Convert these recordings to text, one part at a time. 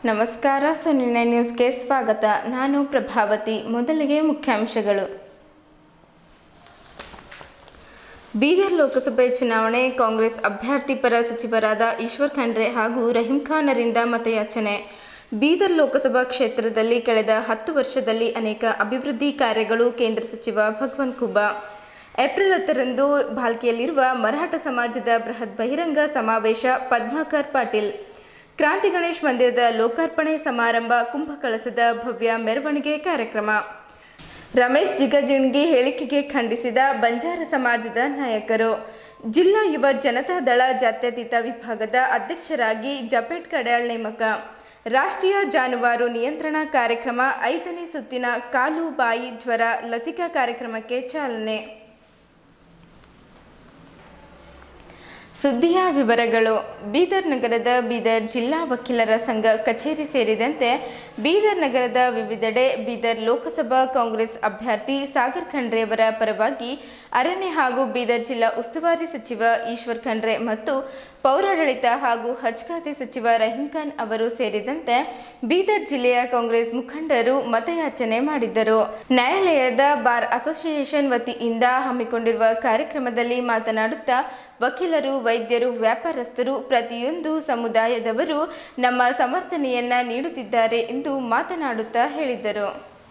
ನಮಸ್ಕಾರ ಸುನಿನ ನ್ಯೂಸ್ಗೆ ಸ್ವಾಗತ ನಾನು ಪ್ರಭಾವತಿ ಮೊದಲಿಗೆ ಮುಖ್ಯಾಂಶಗಳು ಬೀದರ್ ಲೋಕಸಭೆ ಚುನಾವಣೆ ಕಾಂಗ್ರೆಸ್ ಅಭ್ಯರ್ಥಿ ಪರ ಸಚಿವರಾದ ಈಶ್ವರ್ ಖಂಡ್ರೆ ಹಾಗೂ ರಹೀಂ ಖಾನರಿಂದ ಮತಯಾಚನೆ ಬೀದರ್ ಲೋಕಸಭಾ ಕ್ಷೇತ್ರದಲ್ಲಿ ಕಳೆದ ಹತ್ತು ವರ್ಷದಲ್ಲಿ ಅನೇಕ ಅಭಿವೃದ್ಧಿ ಕಾರ್ಯಗಳು ಕೇಂದ್ರ ಸಚಿವ ಭಗವಂತ್ ಖುಬಾ ಏಪ್ರಿಲ್ ಹತ್ತರಂದು ಭಾಲ್ಕಿಯಲ್ಲಿರುವ ಮರಾಠ ಸಮಾಜದ ಬೃಹತ್ ಬಹಿರಂಗ ಸಮಾವೇಶ ಪದ್ಮಾಕರ್ ಪಾಟೀಲ್ ಕ್ರಾಂತಿ ಗಣೇಶ್ ಮಂದಿರದ ಲೋಕಾರ್ಪಣೆ ಸಮಾರಂಭ ಕುಂಭಕಳಸದ ಭವ್ಯ ಮೆರವಣಿಗೆ ಕಾರ್ಯಕ್ರಮ ರಮೇಶ್ ಜಿಗಜಿಣ್ಗಿ ಹೇಳಿಕೆಗೆ ಖಂಡಿಸಿದ ಬಂಜಾರ ಸಮಾಜದ ನಾಯಕರು ಜಿಲ್ಲಾ ಯುವ ಜನತಾ ದಳ ಜಾತ್ಯತೀತ ವಿಭಾಗದ ಅಧ್ಯಕ್ಷರಾಗಿ ಜಪೇಟ್ ಕಡ್ಯಾಳ್ ನೇಮಕ ರಾಷ್ಟ್ರೀಯ ಜಾನುವಾರು ನಿಯಂತ್ರಣ ಕಾರ್ಯಕ್ರಮ ಐದನೇ ಸುತ್ತಿನ ಕಾಲು ಬಾಯಿ ಜ್ವರ ಲಸಿಕಾ ಕಾರ್ಯಕ್ರಮಕ್ಕೆ ಚಾಲನೆ ಸುದ್ದಿಯ ವಿವರಗಳು ಬೀದರ್ ನಗರದ ಬೀದರ್ ಜಿಲ್ಲಾ ವಕೀಲರ ಸಂಘ ಕಚೇರಿ ಸೇರಿದಂತೆ ಬೀದರ್ ನಗರದ ವಿವಿಧೆಡೆ ಬೀದರ್ ಲೋಕಸಭಾ ಕಾಂಗ್ರೆಸ್ ಅಭ್ಯರ್ಥಿ ಸಾಗರ್ ಖಂಡ್ರೆಯವರ ಪರವಾಗಿ ಅರಣ್ಯ ಹಾಗೂ ಬೀದರ್ ಜಿಲ್ಲಾ ಉಸ್ತುವಾರಿ ಸಚಿವ ಈಶ್ವರ್ ಖಂಡ್ರೆ ಮತ್ತು ಪೌರಾಡಳಿತ ಹಾಗೂ ಹಜ್ ಖಾತೆ ಸಚಿವ ರಹೀಂ ಖಾನ್ ಅವರು ಸೇರಿದಂತೆ ಬೀದರ್ ಜಿಲ್ಲೆಯ ಕಾಂಗ್ರೆಸ್ ಮುಖಂಡರು ಮತಯಾಚನೆ ಮಾಡಿದ್ದರು ನ್ಯಾಯಾಲಯದ ಬಾರ್ ಅಸೋಸಿಯೇಷನ್ ವತಿಯಿಂದ ಹಮ್ಮಿಕೊಂಡಿರುವ ಕಾರ್ಯಕ್ರಮದಲ್ಲಿ ಮಾತನಾಡುತ್ತಾ ವಕೀಲರು ವೈದ್ಯರು ವ್ಯಾಪಾರಸ್ಥರು ಪ್ರತಿಯೊಂದು ಸಮುದಾಯದವರು ನಮ್ಮ ಸಮರ್ಥನೆಯನ್ನ ನೀಡುತ್ತಿದ್ದಾರೆ ಎಂದು ಮಾತನಾಡುತ್ತಾ ಹೇಳಿದರು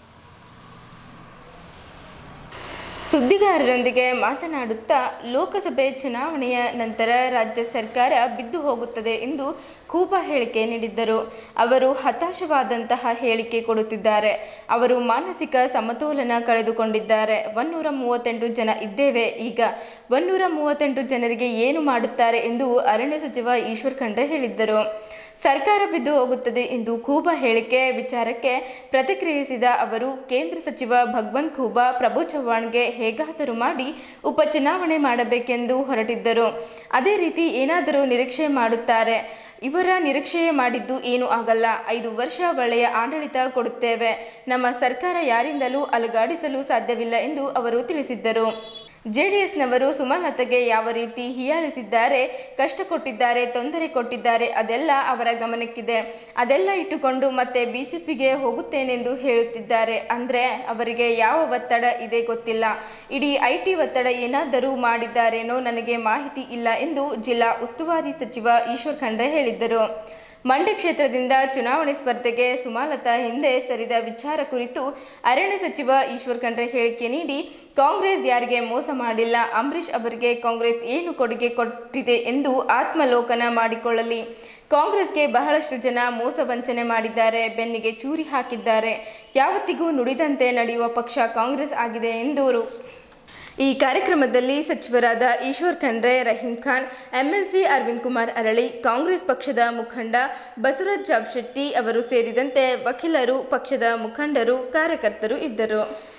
ಸುದ್ದಿಗಾರರೊಂದಿಗೆ ಮಾತನಾಡುತ್ತಾ ಲೋಕಸಭೆ ಚುನಾವಣೆಯ ನಂತರ ರಾಜ್ಯ ಸರ್ಕಾರ ಬಿದ್ದು ಹೋಗುತ್ತದೆ ಎಂದು ಖೂಬಾ ಹೇಳಿಕೆ ನೀಡಿದ್ದರು ಅವರು ಹತಾಶವಾದಂತಹ ಹೇಳಿಕೆ ಕೊಡುತ್ತಿದ್ದಾರೆ ಅವರು ಮಾನಸಿಕ ಸಮತೋಲನ ಕಳೆದುಕೊಂಡಿದ್ದಾರೆ ಒನ್ನೂರ ಮೂವತ್ತೆಂಟು ಜನ ಇದ್ದೇವೆ ಈಗ ಒನ್ನೂರ ಮೂವತ್ತೆಂಟು ಜನರಿಗೆ ಏನು ಮಾಡುತ್ತಾರೆ ಎಂದು ಅರಣ್ಯ ಸಚಿವ ಈಶ್ವರ್ ಖಂಡ್ರೆ ಹೇಳಿದ್ದರು ಸರ್ಕಾರ ಬಿದ್ದು ಹೋಗುತ್ತದೆ ಎಂದು ಖೂಬಾ ಹೇಳಿಕೆ ವಿಚಾರಕ್ಕೆ ಪ್ರತಿಕ್ರಿಯಿಸಿದ ಅವರು ಕೇಂದ್ರ ಸಚಿವ ಭಗವಂತ್ ಖೂಬಾ ಪ್ರಭು ಚವ್ಹಾಣ್ಗೆ ಹೇಗಾದರೂ ಮಾಡಿ ಉಪಚುನಾವಣೆ ಮಾಡಬೇಕೆಂದು ಹೊರಟಿದ್ದರು ಅದೇ ರೀತಿ ಏನಾದರೂ ನಿರೀಕ್ಷೆ ಮಾಡುತ್ತಾರೆ ಇವರ ನಿರೀಕ್ಷೆ ಮಾಡಿದ್ದು ಏನೂ ಆಗಲ್ಲ ಐದು ವರ್ಷ ಒಳ್ಳೆಯ ಆಡಳಿತ ಕೊಡುತ್ತೇವೆ ನಮ್ಮ ಸರ್ಕಾರ ಯಾರಿಂದಲೂ ಅಲುಗಾಡಿಸಲು ಸಾಧ್ಯವಿಲ್ಲ ಎಂದು ಅವರು ತಿಳಿಸಿದ್ದರು ಜೆಡಿಎಸ್ನವರು ಸುಮಲತೆಗೆ ಯಾವ ರೀತಿ ಹೀಯಾಳಿಸಿದ್ದಾರೆ ಕಷ್ಟ ಕೊಟ್ಟಿದ್ದಾರೆ ತೊಂದರೆ ಕೊಟ್ಟಿದ್ದಾರೆ ಅದೆಲ್ಲ ಅವರ ಗಮನಕ್ಕಿದೆ ಅದೆಲ್ಲ ಇಟ್ಟುಕೊಂಡು ಮತ್ತೆ ಬಿಜೆಪಿಗೆ ಹೋಗುತ್ತೇನೆಂದು ಹೇಳುತ್ತಿದ್ದಾರೆ ಅಂದರೆ ಅವರಿಗೆ ಯಾವ ಒತ್ತಡ ಇದೆ ಗೊತ್ತಿಲ್ಲ ಇಡೀ ಐ ಟಿ ಒತ್ತಡ ಏನಾದರೂ ಮಾಡಿದ್ದಾರೇನೋ ನನಗೆ ಮಾಹಿತಿ ಇಲ್ಲ ಎಂದು ಜಿಲ್ಲಾ ಉಸ್ತುವಾರಿ ಸಚಿವ ಈಶ್ವರ್ ಖಂಡ್ರೆ ಹೇಳಿದ್ದರು ಮಂಡ್ಯ ಕ್ಷೇತ್ರದಿಂದ ಚುನಾವಣೆ ಸ್ಪರ್ಧೆಗೆ ಸುಮಾಲತಾ ಹಿಂದೆ ಸರಿದ ವಿಚಾರ ಕುರಿತು ಅರಣ್ಯ ಸಚಿವ ಈಶ್ವರ್ ಖಂಡ್ರೆ ಹೇಳಿಕೆ ನೀಡಿ ಕಾಂಗ್ರೆಸ್ ಯಾರಿಗೆ ಮೋಸ ಮಾಡಿಲ್ಲ ಅಂಬರೀಷ್ ಅವರಿಗೆ ಕಾಂಗ್ರೆಸ್ ಏನು ಕೊಡುಗೆ ಕೊಟ್ಟಿದೆ ಎಂದು ಆತ್ಮಲೋಕನ ಮಾಡಿಕೊಳ್ಳಲಿ ಕಾಂಗ್ರೆಸ್ಗೆ ಬಹಳಷ್ಟು ಜನ ಮೋಸ ವಂಚನೆ ಮಾಡಿದ್ದಾರೆ ಬೆನ್ನಿಗೆ ಚೂರಿ ಹಾಕಿದ್ದಾರೆ ಯಾವತ್ತಿಗೂ ನುಡಿದಂತೆ ನಡೆಯುವ ಪಕ್ಷ ಕಾಂಗ್ರೆಸ್ ಆಗಿದೆ ಎಂದವರು ಈ ಕಾರ್ಯಕ್ರಮದಲ್ಲಿ ಸಚಿವರಾದ ಈಶ್ವರ್ ಖಂಡ್ರೆ ರಹೀಂ ಖಾನ್ ಎಂಎಲ್ಸಿ ಅರವಿಂದ್ ಕುಮಾರ್ ಅರಳಿ ಕಾಂಗ್ರೆಸ್ ಪಕ್ಷದ ಮುಖಂಡ ಬಸವರಾಜ್ ಜಾಬ್ಶೆಟ್ಟಿ ಅವರು ಸೇರಿದಂತೆ ವಕೀಲರು ಪಕ್ಷದ ಮುಖಂಡರು ಕಾರ್ಯಕರ್ತರು ಇದ್ದರು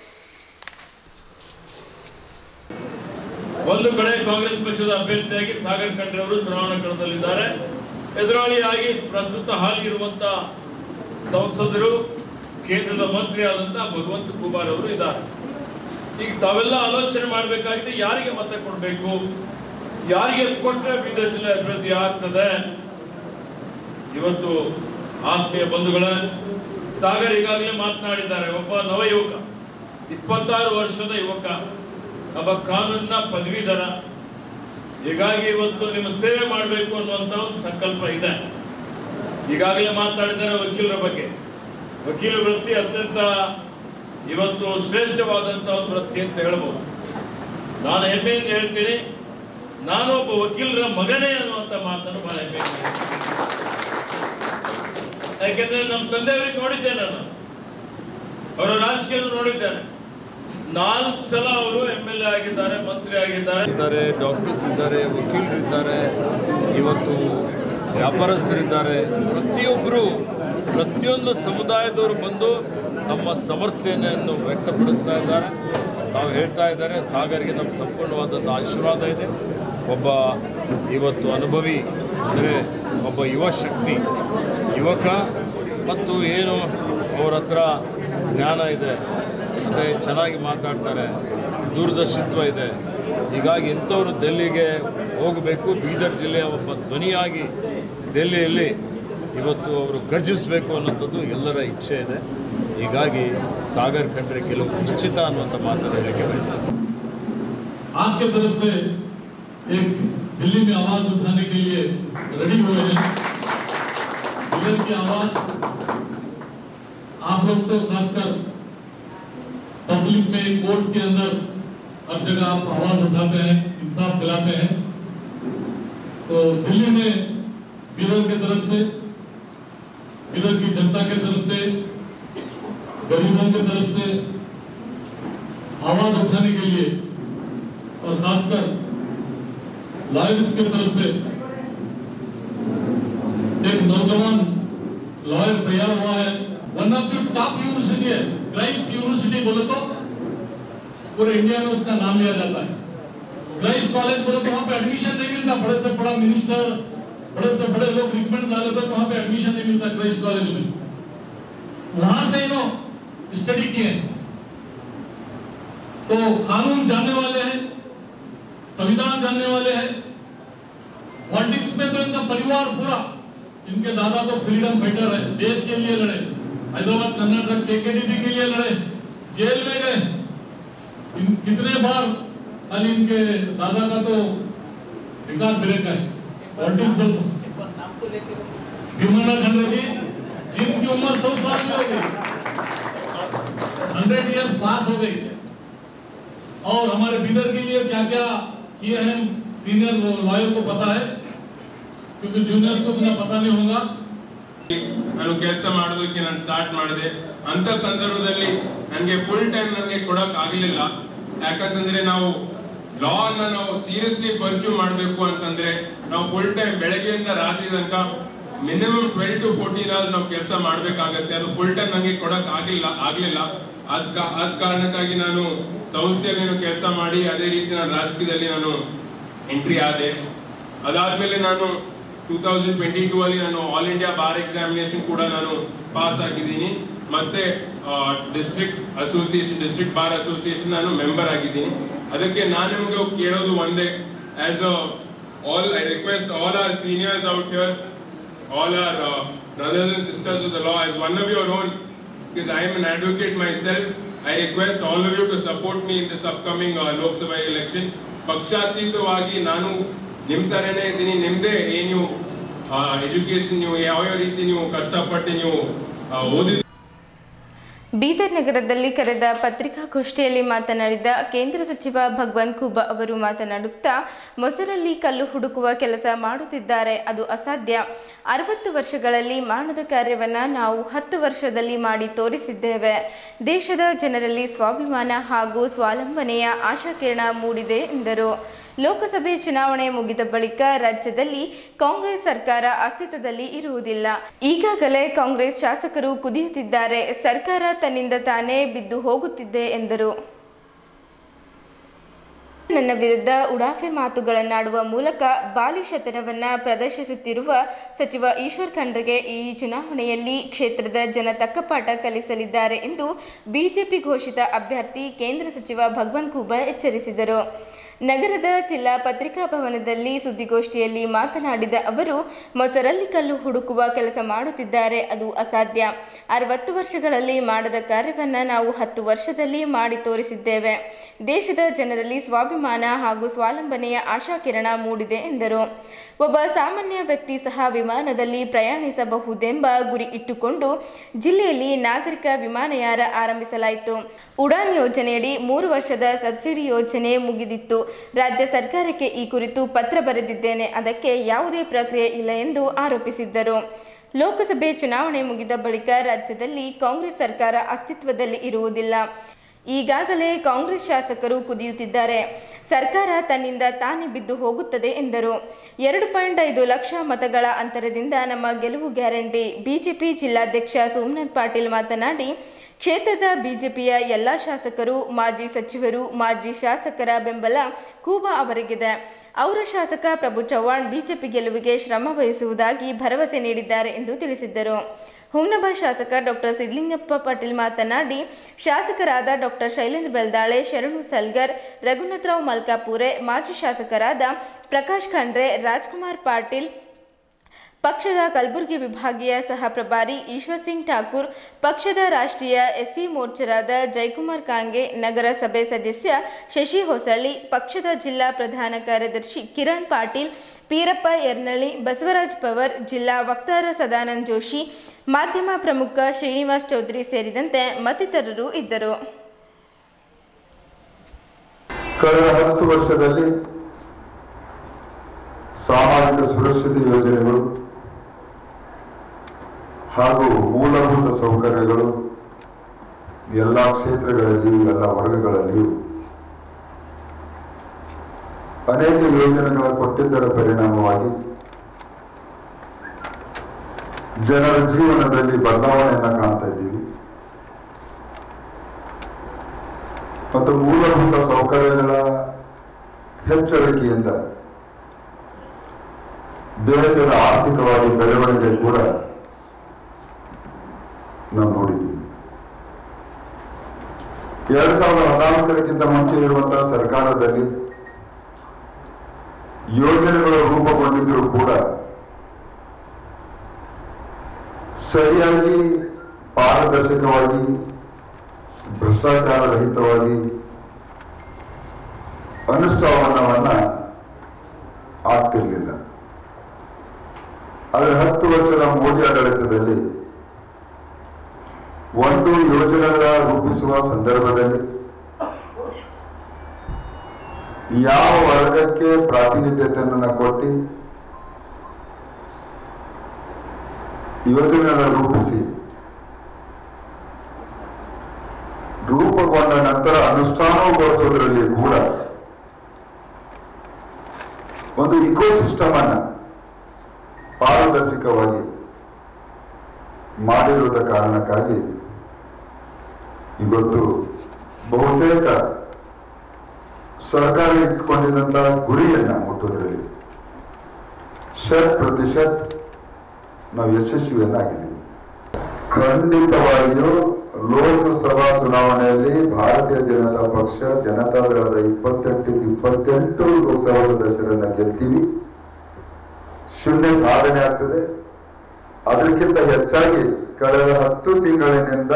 ಒಂದು ಕಡೆ ಕಾಂಗ್ರೆಸ್ ಪಕ್ಷದ ಅಭ್ಯರ್ಥಿಯಾಗಿ ಸಾಗರ್ ಖಂಡ್ರೆ ಅವರು ಚುನಾವಣಾ ಕಣದಲ್ಲಿದ್ದಾರೆ ಎದುರಾಳಿಯಾಗಿ ಪ್ರಸ್ತುತ ಹಾಲಿ ಇರುವಂತ ಸಂಸದರು ಕೇಂದ್ರದ ಮಂತ್ರಿ ಆದಂತ ಭಗವಂತ ಕುಮಾರ್ ಅವರು ಇದ್ದಾರೆ ಈಗ ತಾವೆಲ್ಲ ಆಲೋಚನೆ ಮಾಡಬೇಕಾಗಿದೆ ಯಾರಿಗೆ ಮತ ಕೊಡಬೇಕು ಯಾರಿಗೆ ಕೊಟ್ಟರೆ ಬೀದರ್ ಜಿಲ್ಲೆ ಅಭಿವೃದ್ಧಿ ಆಗ್ತದೆ ಇವತ್ತು ಆತ್ಮೀಯ ಬಂಧುಗಳ ಸಾಗರ್ ಈಗಾಗಲೇ ಮಾತನಾಡಿದ್ದಾರೆ ಒಬ್ಬ ನವ ಯುವಕ ಇಪ್ಪತ್ತಾರು ವರ್ಷದ ಯುವಕ ಒಬ್ಬ ಕಾನೂನಿನ ಪದವೀಧರ ಹೀಗಾಗಿ ಇವತ್ತು ನಿಮ್ಮ ಸೇವೆ ಮಾಡಬೇಕು ಅನ್ನುವಂತ ಒಂದು ಸಂಕಲ್ಪ ಇದೆ ಈಗಾಗಲೇ ಮಾತನಾಡಿದ್ದಾರೆ ವಕೀಲರ ಬಗ್ಗೆ ವಕೀಲ ವೃತ್ತಿ ಅತ್ಯಂತ ಇವತ್ತು ಶ್ರೇಷ್ಠವಾದಂತಹ ಒಂದು ವೃತ್ತಿ ಅಂತ ಹೇಳ್ಬೋದು ನಾನು ಹೆಮ್ಮೆಯಿಂದ ಹೇಳ್ತೀನಿ ನಾನು ಒಬ್ಬ ವಕೀಲರ ಮಗನೇ ಅನ್ನುವಂತ ಮಾತನ್ನು ಬಹಳ ಹೆಮ್ಮೆ ಯಾಕೆಂದ್ರೆ ನಮ್ಮ ತಂದೆಯವರಿಗೆ ನೋಡಿದ್ದೆ ನಾನು ಅವರ ರಾಜಕೀಯ ನೋಡಿದ್ದೇನೆ ನಾಲ್ಕು ಸಲ ಅವರು ಎಂ ಎಲ್ ಎ ಆಗಿದ್ದಾರೆ ಮಂತ್ರಿ ಆಗಿದ್ದಾರೆ ಇದ್ದಾರೆ ಡಾಕ್ಟರ್ಸ್ ಇದ್ದಾರೆ ವಕೀಲರಿದ್ದಾರೆ ಇವತ್ತು ವ್ಯಾಪಾರಸ್ಥರಿದ್ದಾರೆ ಪ್ರತಿಯೊಬ್ಬರು ಪ್ರತಿಯೊಂದು ಸಮುದಾಯದವರು ಬಂದು ತಮ್ಮ ಸಮರ್ಥನೆಯನ್ನು ವ್ಯಕ್ತಪಡಿಸ್ತಾ ಇದ್ದಾರೆ ತಾವು ಹೇಳ್ತಾ ಇದ್ದಾರೆ ಸಾಗರ್ಗೆ ನಮ್ಮ ಸಂಪೂರ್ಣವಾದಂಥ ಆಶೀರ್ವಾದ ಇದೆ ಒಬ್ಬ ಇವತ್ತು ಅನುಭವಿ ಅಂದರೆ ಒಬ್ಬ ಯುವ ಶಕ್ತಿ ಯುವಕ ಮತ್ತು ಏನು ಅವ್ರ ಹತ್ರ ಜ್ಞಾನ ಇದೆ ಮತ್ತು ಚೆನ್ನಾಗಿ ಮಾತಾಡ್ತಾರೆ ದೂರದರ್ಶಿತ್ವ ಇದೆ ಹೀಗಾಗಿ ಇಂಥವರು ದೆಲ್ಲಿಗೆ ಹೋಗಬೇಕು ಬೀದರ್ ಜಿಲ್ಲೆಯ ಒಬ್ಬ ಧ್ವನಿಯಾಗಿ ದೆಲ್ಲಿಯಲ್ಲಿ ಇವತ್ತು ಅವರು ಗರ್ಜಿಸಬೇಕು ಅನ್ನೋಂಥದ್ದು ಎಲ್ಲರ ಇಚ್ಛೆ ಇದೆ ಹೀಗಾಗಿ ಸಾಗರ್ ಖಂಡ್ರೆ ಕೆಲವು ನಿಶ್ಚಿತ ಅನ್ನುವಂಥ ಮಾತನ್ನು ಹೇಳಲಿಕ್ಕೆ ಬಯಸ್ತೇನೆ आपके तरफ से एक दिल्ली में आवाज उठाने के लिए रेडी हुए हैं दिल्ली की आवाज आप लोग तो खासकर पब्लिक में कोर्ट के अंदर हर जगह आप आवाज उठाते हैं इंसाफ दिलाते हैं तो दिल्ली में बिदर की तरफ से बिदर की जनता की तरफ से गरीबों की तरफ से आवाज उठाने के लिए और खासकर लॉयर्स की तरफ से एक नौजवान लॉयर तैयार हुआ है one of the top university है क्राइस्ट यूनिवर्सिटी बोले तो पूरे इंडिया में उसका नाम लिया जाता है क्राइस्ट कॉलेज बोले तो वहां पे एडमिशन नहीं मिलता बड़े से बड़ा मिनिस्टर बड़े से बड़े लोग रिकमेंड डाले तो वहां पे एडमिशन नहीं मिलता क्राइस्ट कॉलेज में वहां से इन्होंने स्टडी किए हैं तो कानून जानने वाले हैं संविधान जानने वाले हैं पॉलिटिक्स में तो इनका परिवार पूरा इनके दादा तो फ्रीडम फाइटर है देश के लिए लड़े हैदराबाद कर्नाटक केकेडीपी के लिए लड़े जेल में गए इन कितने बार खाली इनके दादा का तो रिकॉर्ड ब्रेक है पॉलिटिक्स में तो भीमना खंडे जी जिनकी उम्र सौ साल की हो गई हंड्रेड इयर्स पास हो गई और हमारे बिदर के लिए क्या क्या किए हैं सीनियर लॉयर को पता है क्योंकि जूनियर्स को इतना पता नहीं होगा ನಾನು ಕೆಲಸ ಮಾಡೋದಕ್ಕೆ ನಾನು ಸ್ಟಾರ್ಟ್ ಮಾಡಿದೆ ಅಂತ ಸಂದರ್ಭದಲ್ಲಿ ನನಗೆ ಫುಲ್ ಟೈಮ್ ನನಗೆ ಕೊಡಕ್ ಆಗ್ಲಿಲ್ಲ ಯಾಕಂತಂದ್ರೆ ನಾವು ಲಾ ಅನ್ನ ನಾವು ಸೀರಿಯಸ್ಲಿ ಪರ್ಸ್ಯೂ ಮಾಡಬೇಕು ಅಂತಂದ್ರೆ ನಾವು ಫುಲ್ ಟೈಮ್ ಬೆಳಗ್ಗೆಯಿಂದ ರಾತ್ರಿ ತನಕ minimum twelve to fourteen hours ನಾವು ಕೆಲಸ ಮಾಡ್ಬೇಕಾಗತ್ತೆ ಅದು ಫುಲ್ ಟೈಮ್ ನನಗೆ ಕೊಡಕ್ ಆಗಿಲ್ಲ ಆಗ್ಲಿಲ್ಲ ಅದ್ ಕಾ- ಅದ್ ಕಾರಣಕ್ಕಾಗಿ ನಾನು ಸಂಸ್ಥೆಯಲ್ಲಿ ಕೆಲಸ ಮಾಡಿ ಅದೇ ರೀತಿ ನಾನು ರಾಜಕೀಯದಲ್ಲಿ ನಾನು ಎಂಟ್ರಿ ಆದೆ ಅದಾದ್ಮೇಲೆ ನಾನು ಟೂ ತೌಸಂಡ್ ಟ್ವೆಂಟಿ ಟೂ ಅಲ್ಲಿ ನಾನು ಆಲ್ ಇಂಡಿಯಾ ಬಾರ್ ಎಕ್ಸಾಮಿನೇಷನ್ ಕೂಡ ನಾನು ಪಾಸ್ ಆಗಿದ್ದೀನಿ ಮತ್ತೆ district association district bar association ನಾನು ಮೆಂಬರ್ ಆಗಿದ್ದೀನಿ ಅದಕ್ಕೆ ನಾನು ನಿಮಗೆ ಕೇಳೋದು ಒಂದೇ as a all I request all our seniors out here all our uh, brothers and sisters of the law as one of your own because I am an advocate myself. I request all of you to support me in this upcoming uh, Lok Sabha election. ಪಕ್ಷಾತೀತವಾಗಿ ನಾನು ನಿಮ್ಮ ಥರನೇ ಇದ್ದೀನಿ ನಿಮ್ಮದೇ ಏನು education ನೀವು ಯಾವ ಯಾವ ರೀತಿ ನೀವು ಕಷ್ಟಪಟ್ಟು ನೀವು ಆ, ಓದಿದ ಬೀದರ್ ನಗರದಲ್ಲಿ ಕರೆದ ಪತ್ರಿಕಾಗೋಷ್ಠಿಯಲ್ಲಿ ಮಾತನಾಡಿದ ಕೇಂದ್ರ ಸಚಿವ ಭಗವಂತ್ ಖೂಬಾ ಅವರು ಮಾತನಾಡುತ್ತಾ ಮೊಸರಲ್ಲಿ ಕಲ್ಲು ಹುಡುಕುವ ಕೆಲಸ ಮಾಡುತ್ತಿದ್ದಾರೆ ಅದು ಅಸಾಧ್ಯ ಅರವತ್ತು ವರ್ಷಗಳಲ್ಲಿ ಮಾಡದ ಕಾರ್ಯವನ್ನು ನಾವು ಹತ್ತು ವರ್ಷದಲ್ಲಿ ಮಾಡಿ ತೋರಿಸಿದ್ದೇವೆ ದೇಶದ ಜನರಲ್ಲಿ ಸ್ವಾಭಿಮಾನ ಹಾಗೂ ಸ್ವಾವಲಂಬನೆಯ ಆಶಾಕಿರಣ ಮೂಡಿದೆ ಎಂದರು ಲೋಕಸಭೆ ಚುನಾವಣೆ ಮುಗಿದ ಬಳಿಕ ರಾಜ್ಯದಲ್ಲಿ ಕಾಂಗ್ರೆಸ್ ಸರ್ಕಾರ ಅಸ್ತಿತ್ವದಲ್ಲಿ ಇರುವುದಿಲ್ಲ ಈಗಾಗಲೇ ಕಾಂಗ್ರೆಸ್ ಶಾಸಕರು ಕುದಿಯುತ್ತಿದ್ದಾರೆ ಸರ್ಕಾರ ತನ್ನಿಂದ ತಾನೇ ಬಿದ್ದು ಹೋಗುತ್ತಿದೆ ಎಂದರು ನನ್ನ ವಿರುದ್ಧ ಉಡಾಫೆ ಮಾತುಗಳನ್ನಾಡುವ ಮೂಲಕ ಬಾಲಿಶತನವನ್ನ ಪ್ರದರ್ಶಿಸುತ್ತಿರುವ ಸಚಿವ ಈಶ್ವರ್ ಖಂಡ್ರೆಗೆ ಈ ಚುನಾವಣೆಯಲ್ಲಿ ಕ್ಷೇತ್ರದ ಜನ ತಕ್ಕ ಪಾಠ ಕಲಿಸಲಿದ್ದಾರೆ ಎಂದು ಬಿಜೆಪಿ ಘೋಷಿತ ಅಭ್ಯರ್ಥಿ ಕೇಂದ್ರ ಸಚಿವ ಭಗವಂತ್ ಖೂಬಾ ಎಚ್ಚರಿಸಿದರು ನಗರದ ಜಿಲ್ಲಾ ಪತ್ರಿಕಾ ಭವನದಲ್ಲಿ ಸುದ್ದಿಗೋಷ್ಠಿಯಲ್ಲಿ ಮಾತನಾಡಿದ ಅವರು ಮೊಸರಲ್ಲಿ ಕಲ್ಲು ಹುಡುಕುವ ಕೆಲಸ ಮಾಡುತ್ತಿದ್ದಾರೆ ಅದು ಅಸಾಧ್ಯ ಅರವತ್ತು ವರ್ಷಗಳಲ್ಲಿ ಮಾಡದ ಕಾರ್ಯವನ್ನು ನಾವು ಹತ್ತು ವರ್ಷದಲ್ಲಿ ಮಾಡಿ ತೋರಿಸಿದ್ದೇವೆ ದೇಶದ ಜನರಲ್ಲಿ ಸ್ವಾಭಿಮಾನ ಹಾಗೂ ಸ್ವಾವಲಂಬನೆಯ ಆಶಾಕಿರಣ ಮೂಡಿದೆ ಎಂದರು ಒಬ್ಬ ಸಾಮಾನ್ಯ ವ್ಯಕ್ತಿ ಸಹ ವಿಮಾನದಲ್ಲಿ ಪ್ರಯಾಣಿಸಬಹುದೆಂಬ ಗುರಿ ಇಟ್ಟುಕೊಂಡು ಜಿಲ್ಲೆಯಲ್ಲಿ ನಾಗರಿಕ ವಿಮಾನಯಾನ ಆರಂಭಿಸಲಾಯಿತು ಉಡಾನ್ ಯೋಜನೆಯಡಿ ಮೂರು ವರ್ಷದ ಸಬ್ಸಿಡಿ ಯೋಜನೆ ಮುಗಿದಿತ್ತು ರಾಜ್ಯ ಸರ್ಕಾರಕ್ಕೆ ಈ ಕುರಿತು ಪತ್ರ ಬರೆದಿದ್ದೇನೆ ಅದಕ್ಕೆ ಯಾವುದೇ ಪ್ರಕ್ರಿಯೆ ಇಲ್ಲ ಎಂದು ಆರೋಪಿಸಿದ್ದರು ಲೋಕಸಭೆ ಚುನಾವಣೆ ಮುಗಿದ ಬಳಿಕ ರಾಜ್ಯದಲ್ಲಿ ಕಾಂಗ್ರೆಸ್ ಸರ್ಕಾರ ಅಸ್ತಿತ್ವದಲ್ಲಿ ಇರುವುದಿಲ್ಲ ಈಗಾಗಲೇ ಕಾಂಗ್ರೆಸ್ ಶಾಸಕರು ಕುದಿಯುತ್ತಿದ್ದಾರೆ ಸರ್ಕಾರ ತನ್ನಿಂದ ತಾನೇ ಬಿದ್ದು ಹೋಗುತ್ತದೆ ಎಂದರು ಎರಡು ಪಾಯಿಂಟ್ ಐದು ಲಕ್ಷ ಮತಗಳ ಅಂತರದಿಂದ ನಮ್ಮ ಗೆಲುವು ಗ್ಯಾರಂಟಿ ಬಿಜೆಪಿ ಜಿಲ್ಲಾಧ್ಯಕ್ಷ ಸೋಮನಾಥ್ ಪಾಟೀಲ್ ಮಾತನಾಡಿ ಕ್ಷೇತ್ರದ ಬಿಜೆಪಿಯ ಎಲ್ಲ ಶಾಸಕರು ಮಾಜಿ ಸಚಿವರು ಮಾಜಿ ಶಾಸಕರ ಬೆಂಬಲ ಕೂಬಾ ಅವರಿಗಿದೆ ಅವರ ಶಾಸಕ ಪ್ರಭು ಚವ್ಹಾಣ್ ಬಿಜೆಪಿ ಗೆಲುವಿಗೆ ಶ್ರಮ ವಹಿಸುವುದಾಗಿ ಭರವಸೆ ನೀಡಿದ್ದಾರೆ ಎಂದು ತಿಳಿಸಿದ್ದರು ಹುಮ್ನಬ ಶಾಸಕ ಡಾಕ್ಟರ್ ಸಿದ್ಲಿಂಗಪ್ಪ ಪಾಟೀಲ್ ಮಾತನಾಡಿ ಶಾಸಕರಾದ ಡಾಕ್ಟರ್ ಶೈಲೇಂದ್ರ ಬೆಲ್ದಾಳೆ ಶರಣು ಸಲ್ಗರ್ ರಘುನಾಥರಾವ್ ಮಲ್ಕಾಪುರೆ ಮಾಜಿ ಶಾಸಕರಾದ ಪ್ರಕಾಶ್ ಖಂಡ್ರೆ ರಾಜ್ಕುಮಾರ್ ಪಾಟೀಲ್ ಪಕ್ಷದ ಕಲಬುರಗಿ ವಿಭಾಗೀಯ ಸಹ ಪ್ರಭಾರಿ ಈಶ್ವರ್ ಸಿಂಗ್ ಠಾಕೂರ್ ಪಕ್ಷದ ರಾಷ್ಟ್ರೀಯ ಎಸ್ಸಿ ಮೋರ್ಚಾದ ಜಯಕುಮಾರ್ ಕಾಂಗೆ ನಗರ ಸಭೆ ಸದಸ್ಯ ಶಶಿ ಹೊಸಳ್ಳಿ ಪಕ್ಷದ ಜಿಲ್ಲಾ ಪ್ರಧಾನ ಕಾರ್ಯದರ್ಶಿ ಕಿರಣ್ ಪಾಟೀಲ್ ಪೀರಪ್ಪ ಯರ್ನಳ್ಳಿ ಬಸವರಾಜ್ ಪವರ್ ಜಿಲ್ಲಾ ವಕ್ತಾರ ಸದಾನಂದ್ ಜೋಶಿ ಮಾಧ್ಯಮ ಪ್ರಮುಖ ಶ್ರೀನಿವಾಸ್ ಚೌಧರಿ ಸೇರಿದಂತೆ ಮತ್ತಿತರರು ಇದ್ದರು ಕಳೆದ ಹತ್ತು ವರ್ಷದಲ್ಲಿ ಸಾಮಾಜಿಕ ಸುರಕ್ಷತೆ ಯೋಜನೆಗಳು ಹಾಗೂ ಮೂಲಭೂತ ಸೌಕರ್ಯಗಳು ಎಲ್ಲ ಕ್ಷೇತ್ರಗಳಲ್ಲಿಯೂ ಎಲ್ಲ ವರ್ಗಗಳಲ್ಲಿಯೂ ಅನೇಕ ಯೋಜನೆಗಳ ಕೊಟ್ಟಿದ್ದರ ಪರಿಣಾಮವಾಗಿ ಜನರ ಜೀವನದಲ್ಲಿ ಬದಲಾವಣೆಯನ್ನ ಕಾಣ್ತಾ ಇದ್ದೀವಿ ಮತ್ತು ಮೂಲಭೂತ ಸೌಕರ್ಯಗಳ ಹೆಚ್ಚರಿಕೆಯಿಂದ ದೇಶದ ಆರ್ಥಿಕವಾಗಿ ಬೆಳವಣಿಗೆ ಕೂಡ ನಾವು ನೋಡಿದ್ದೀವಿ ಎರಡ್ ಸಾವಿರದ ಹದಿನಾಲ್ಕರಕ್ಕಿಂತ ಮುಂಚೆ ಇರುವಂತಹ ಸರ್ಕಾರದಲ್ಲಿ ಯೋಜನೆಗಳು ರೂಪುಗೊಂಡಿದ್ರೂ ಕೂಡ ಸರಿಯಾಗಿ ಪಾರದರ್ಶಕವಾಗಿ ಭ್ರಷ್ಟಾಚಾರ ರಹಿತವಾಗಿ ಅನುಷ್ಠಾನವನ್ನ ಆಗ್ತಿರ್ಲಿಲ್ಲ ಆದರೆ ಹತ್ತು ವರ್ಷದ ಮೋದಿ ಆಡಳಿತದಲ್ಲಿ ಒಂದು ಯೋಜನೆಗಳ ರೂಪಿಸುವ ಸಂದರ್ಭದಲ್ಲಿ ಯಾವ ವರ್ಗಕ್ಕೆ ಪ್ರಾತಿನಿಧ್ಯತೆಯನ್ನು ಕೊಟ್ಟು ಯೋಜನೆಗಳ ರೂಪಿಸಿ ರೂಪುಗೊಂಡ ನಂತರ ಅನುಷ್ಠಾನಗೊಳಿಸೋದ್ರಲ್ಲಿ ಕೂಡ ಒಂದು ಇಕೋಸಿಸ್ಟಮ್ ಅನ್ನ ಪಾರದರ್ಶಕವಾಗಿ ಮಾಡಿರುವುದ ಕಾರಣಕ್ಕಾಗಿ ಇವತ್ತು ಬಹುತೇಕ ಸರ್ಕಾರ ಇಟ್ಕೊಂಡಿದ್ದಂತ ಗುರಿಯನ್ನ ಮುಟ್ಟುವುದರಲ್ಲಿ ಶತ್ ಪ್ರತಿಶತ್ ನಾವು ಯಶಸ್ವಿಯನ್ನಾಗಿದ್ದೀವಿ ಖಂಡಿತವಾಗಿಯೂ ಲೋಕಸಭಾ ಚುನಾವಣೆಯಲ್ಲಿ ಭಾರತೀಯ ಜನತಾ ಪಕ್ಷ ಜನತಾದಳದ ಇಪ್ಪತ್ತೆಂಟಕ್ಕೆ ಇಪ್ಪತ್ತೆಂಟು ಲೋಕಸಭಾ ಸದಸ್ಯರನ್ನ ಗೆಲ್ತೀವಿ ಶೂನ್ಯ ಸಾಧನೆ ಆಗ್ತದೆ ಅದಕ್ಕಿಂತ ಹೆಚ್ಚಾಗಿ ಕಳೆದ ಹತ್ತು ತಿಂಗಳಿನಿಂದ